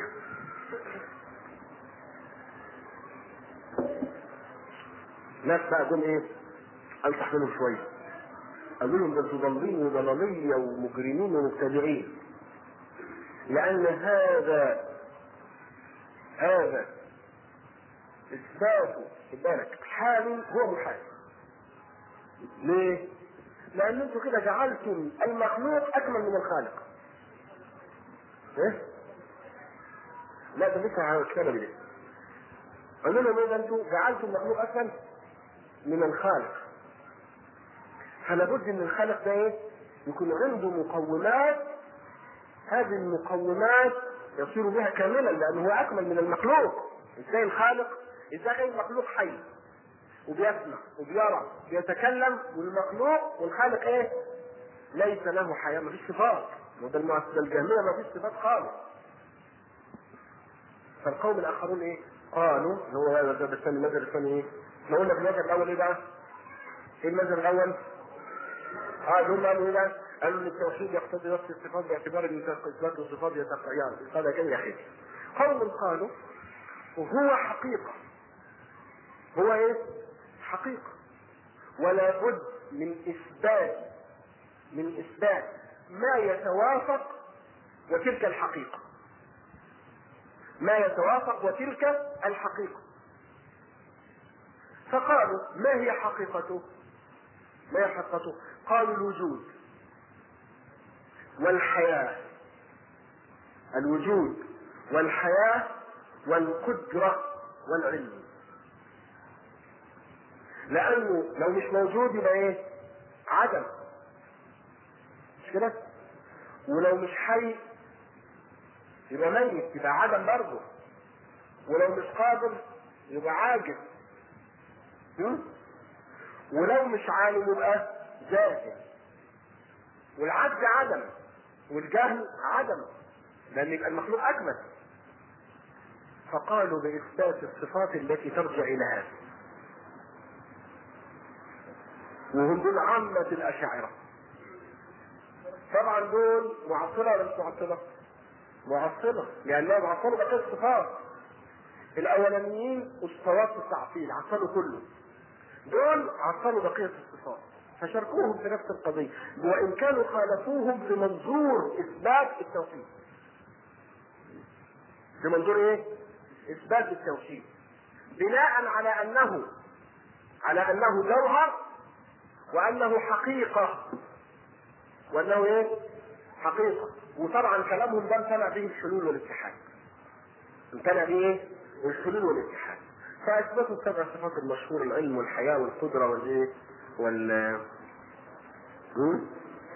ناس بقى جم ايه؟ انصح منهم شويه. قالوا لهم ده انتوا ضالين وضلاليه ومجرمين ومبتدعين. لان هذا هذا اثبات خد بالك حال هو محال. ليه؟ لان انتوا كده جعلتم المخلوق اكمل من الخالق. ايه؟ لا ده لسه هتكلم ليه؟ قالوا لهم ايه ده انتوا جعلتم المخلوق اكمل من الخالق فلا بد ان الخالق ده ايه يكون عنده مقومات هذه المقومات يصير بها كاملا لانه هو اكمل من المخلوق ازاي الخالق ازاي المخلوق حي وبيسمع وبيرى بيتكلم والمخلوق والخالق ايه ليس له حياه مفيش صفات وده المعتزله الجهميه مفيش صفات خالص فالقوم الاخرون ايه قالوا هو هذا الثاني المذهب الثاني ايه احنا قلنا في المذهب الاول ايه بقى؟ ايه المذهب الاول؟ اه دول قالوا ايه بقى؟ قالوا ان التوحيد يقتضي نفس الصفات باعتبار ان اثبات الصفات يعني هذا كان يحيد. قوم قالوا وهو حقيقه هو ايه؟ حقيقه ولا بد من اثبات من اثبات ما يتوافق وتلك الحقيقة ما يتوافق وتلك الحقيقة فقالوا ما هي حقيقته ما هي حقيقته قالوا الوجود والحياة الوجود والحياة والقدرة والعلم لأنه لو مش موجود يبقى إيه؟ عدم مش كده؟ ولو مش حي يبقى ميت يبقى عدم برضه ولو مش قادر يبقى عاجز م? ولو مش عالم يبقى جاهل والعجز عدم والجهل عدم لان يبقى المخلوق اكمل فقالوا باثبات الصفات التي ترجع الى هذا وهم دول عامة الأشاعرة طبعا دول معطلة ولا مش معطلة؟ معطلة لأنها معطلة بقية الصفات الأولانيين أسطوات التعطيل عطلوا كله دول عطلوا بقية الصفات فشاركوهم في نفس القضية وإن كانوا خالفوهم في منظور إثبات التوحيد في منظور إيه؟ إثبات التوحيد بناء على أنه على أنه جوهر وأنه حقيقة وأنه إيه؟ حقيقة وطبعا كلامهم ده امتنع به الحلول والاتحاد امتنع به ايه؟ الحلول والاتحاد فاثبتوا السبع صفات المشهورة العلم والحياة والقدرة والايه؟ وال هم؟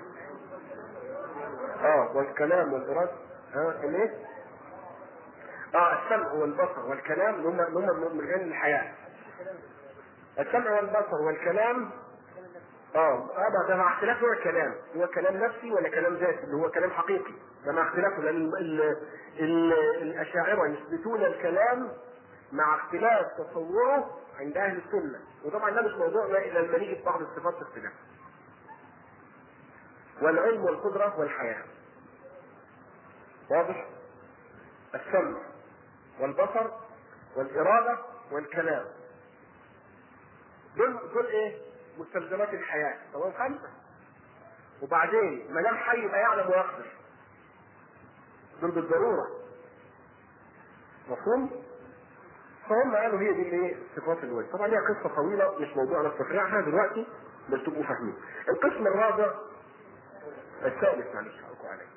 اه والكلام والإرادة اه الايه؟ اه السمع والبصر والكلام اللي هم اللي هم من علم الحياة السمع والبصر والكلام اه اه ده مع اختلاف نوع الكلام هو كلام نفسي ولا كلام ذاتي اللي هو كلام حقيقي ده مع اختلافه لان ال ال ال الاشاعره يثبتون الكلام مع اختلاف تصوره عند اهل السنه وطبعا ده مش موضوعنا الا لما نيجي في بعض الصفات اختلاف والعلم والقدره والحياه واضح السمع والبصر والاراده والكلام دول دول ايه مستلزمات الحياة تمام خمسة وبعدين ما دام حي يبقى يعلم ويقدر دول بالضرورة مفهوم؟ فهم قالوا هي دي اللي صفات الوجه طبعا هي قصة طويلة مش موضوعنا نستطيعها دلوقتي بس تبقوا فاهمين القسم الرابع الثالث معلش حقكم عليه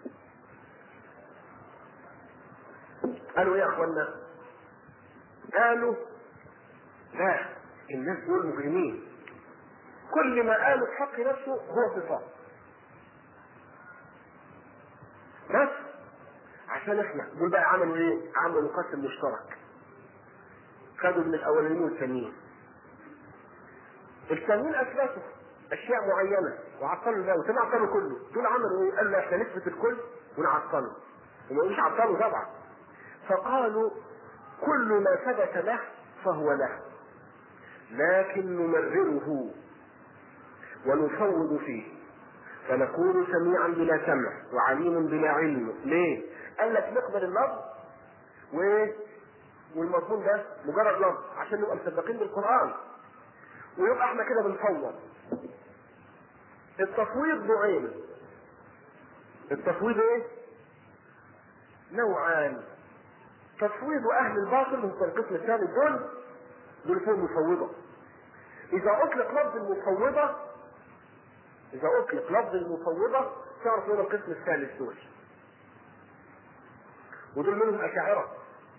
قالوا ايه يا اخوانا؟ قالوا لا الناس دول مجرمين كل ما قالوا في حق نفسه هو صفات بس عشان احنا دول بقى عملوا ايه؟ عملوا قسم مشترك خدوا من الاولانيين والثانيين الثانيين اثبتوا اشياء معينه وعطلوا ده وتم عطلوا كله دول عملوا ايه؟ قالوا احنا نثبت الكل ونعطله وما مش عطلوا طبعا فقالوا كل ما ثبت له فهو له لكن نمرره ونفوض فيه فنكون سميعا بلا سمع وعليم بلا علم ليه؟ قال لك نقبل اللفظ و والمضمون ده مجرد لفظ عشان نبقى مصدقين بالقران ويبقى احنا كده بنفوض التفويض نوعين التفويض ايه؟ نوعان تفويض اهل الباطل هم القسم الثاني دول دول فيهم مفوضه اذا اطلق لفظ المفوضه اذا اطلق لفظ المفوضه تعرف من القسم الثالث دول ودول منهم اشاعره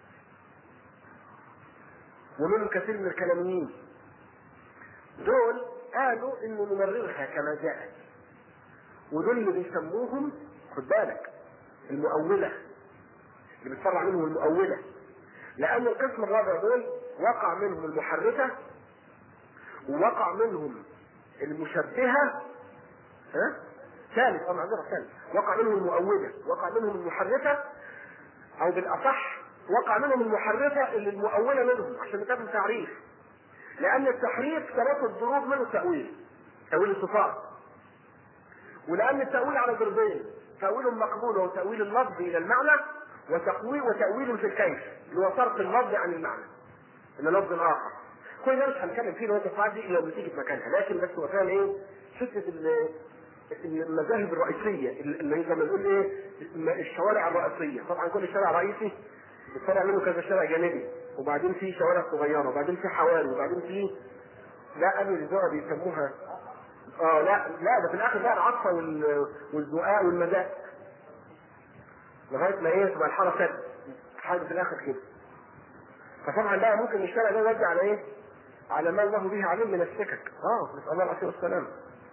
ومنهم كثير من الكلاميين دول قالوا انه نمررها كما جاءت ودول اللي بيسموهم خد بالك المؤولة اللي بتفرع منهم المؤولة لأن القسم الرابع دول وقع منهم المحرفة ووقع منهم المشبهة ها؟ ثالث أو معذرة ثالث وقع منهم المؤولة وقع منهم المحرفة أو بالأصح وقع منهم المحرفة اللي المؤولة منهم عشان نكتب تعريف لأن التحريف ثلاثة ضروب منه التأويل تأويل الصفات ولأن التأويل على ضربين تأويل مقبول وهو تأويل اللفظ إلى المعنى وتقويل وتأويل في الكيف اللي هو صرف اللفظ عن المعنى إلى لفظ آخر كل ده مش هنتكلم فيه لو الصفات دي لو بتيجي في مكانها لكن بس هو فاهم إيه حتة المذاهب الرئيسيه اللي هي زي ما نقول ايه الشوارع الرئيسيه طبعا كل شارع رئيسي بيطلع منه كذا شارع جانبي وبعدين في شوارع صغيره وبعدين في حواري وبعدين في لا قالوا الإذاعة بيسموها اه لا لا ده في الاخر بقى العطفه وال... والزقاق والمداء لغايه ما ايه تبقى الحاره سد حاجه في الاخر كده فطبعا بقى ممكن الشارع ده يودي على ايه؟ على ما الله به عليم من السكك اه نسال الله العافيه والسلام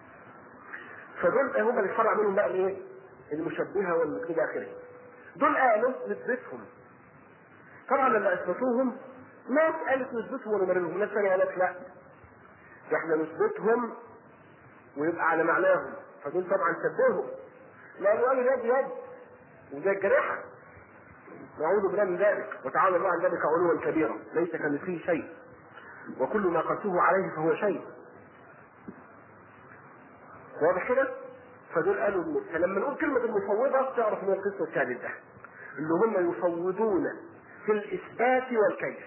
فدول هم اللي اتفرع منهم بقى الايه؟ المشبهه والى اخره دول قالوا نثبتهم طبعا لما اثبتوهم ناس قالت نثبتهم ونمررهم ناس ثانيه قالت لا ده احنا نثبتهم ويبقى على معناهم فدول طبعا شبههم لانه قالوا يد يد وزي الجريحه نعوذ بالله من ذلك وتعالى الله عن ذلك علوا كبيرا ليس كمثله شيء وكل ما قسوه عليه فهو شيء واضح كده؟ فدول قالوا فلما نقول كلمة المفوضة تعرف من القسم الثالث ده اللي هم يفوضون في الإثبات والكيف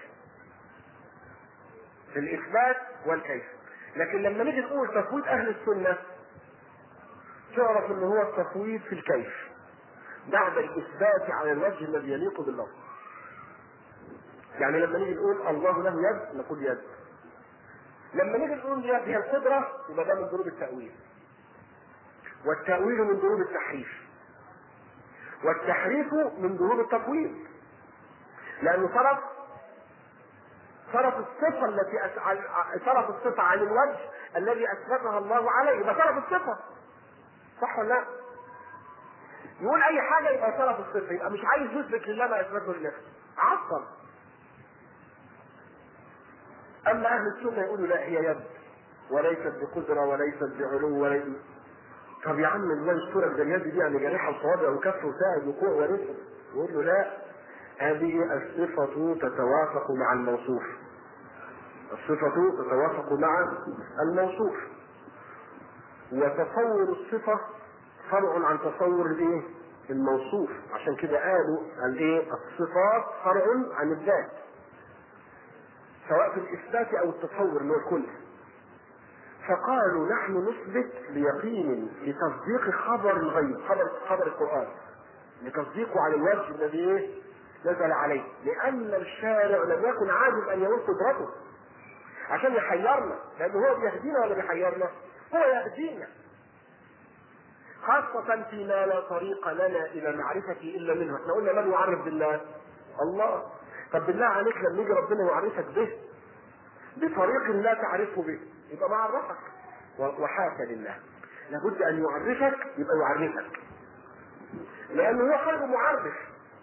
في الإثبات والكيف لكن لما نيجي نقول تفويض أهل السنة تعرف ان هو التفويض في الكيف بعد الإثبات على الوجه الذي يليق باللفظ يعني لما نيجي نقول الله له يد نقول يد لما نيجي نقول يد هي القدرة يبقى ده من ضروب التأويل والتأويل من ضروب التحريف والتحريف من ضروب التفويض لأنه صرف صرف الصفة التي أس... صرف الصفة عن الوجه الذي أثبتها الله عليه يبقى صرف الصفة صح ولا لا؟ يقول أي حاجة يبقى صرف الصفة يبقى مش عايز يثبت لله ما أثبته لنفسه عطل أما أهل السنة يقولوا لا هي يد وليست بقدرة وليست بعلو وليست طب يا عم الله يسترك ده اليد دي يعني جريحة وصوابع وكف وساعد وكوع ورزق يقول له لا هذه الصفة تتوافق مع الموصوف الصفة تتوافق مع الموصوف وتصور الصفة فرع عن تصور الايه؟ الموصوف عشان كده قالوا الايه؟ الصفات فرع عن الذات سواء في الاثبات او التصور اللي هو الكل فقالوا نحن نثبت ليقين لتصديق خبر الغيب خبر خبر القران لتصديقه على الوجه الذي ايه؟ نزل عليه لان الشارع لم يكن عاجز ان ينول قدرته عشان يحيرنا لانه هو بيهدينا ولا بيحيرنا؟ هو يهدينا خاصة فيما لا طريق لنا إلى معرفته إلا منه، احنا قلنا من يعرف بالله؟ الله. طب بالله عليك لما يجي ربنا يعرفك به بطريق لا تعرفه به، يبقى ما عرفك. وحاشا لله. لابد أن يعرفك يبقى يعرفك. لأنه هو خير معرف.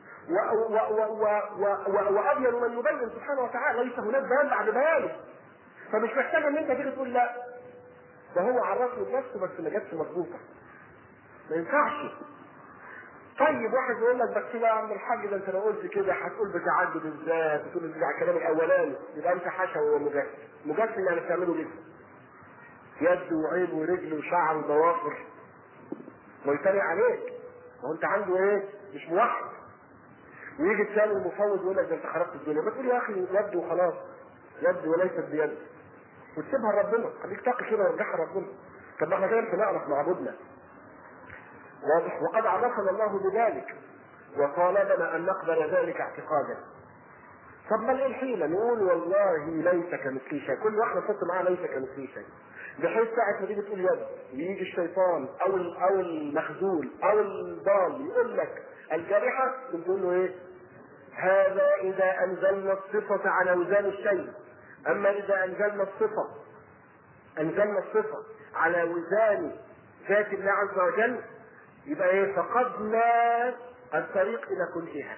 وأبين من يبين سبحانه وتعالى ليس هناك بيان بعد بيانه. فمش محتاج ان انت تيجي تقول لا ده هو عرفني بنفسه بس ما جاتش مظبوطه ما ينفعش طيب واحد يقول لك بس لا يا عم الحاج ده انت لو قلت كده هتقول بتعدد الذات بتقول بتاع الكلام الاولاني يبقى انت حشوي ومجسم مجسم يعني بتعمله جسم يد وعين ورجل وشعر وضوافر ويتريق عليك ما هو انت عنده ايه مش موحد ويجي الثاني المفوض يقول لك ده انت خربت الدنيا بتقول يا اخي يد وخلاص يد وليست بيد وتسيبها لربنا خليك تقي كده ورجعها لربنا طب ما احنا كده نعرف معبودنا واضح وقد عرفنا الله بذلك وطالبنا ان نقبل ذلك اعتقادا طب ما ايه الحيله نقول والله ليس كمثله شيء كل واحده تحط معاها ليس كمثله شيء بحيث ساعة ما تيجي تقول يد ويجي الشيطان او او المخذول او الضال يقول لك الجارحه تقول له ايه؟ هذا اذا انزلنا الصفة على وزان الشيء اما اذا انزلنا الصفة انزلنا الصفة على وزان ذات الله عز وجل يبقى ايه فقدنا الطريق الى كلها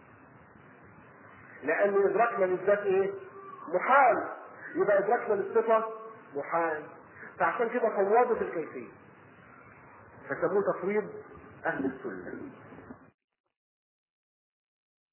لان ادراكنا للذات ايه محال يبقى ادراكنا للصفة محال فعشان كده فوضوا في الكيفية فسموه تفويض اهل السنة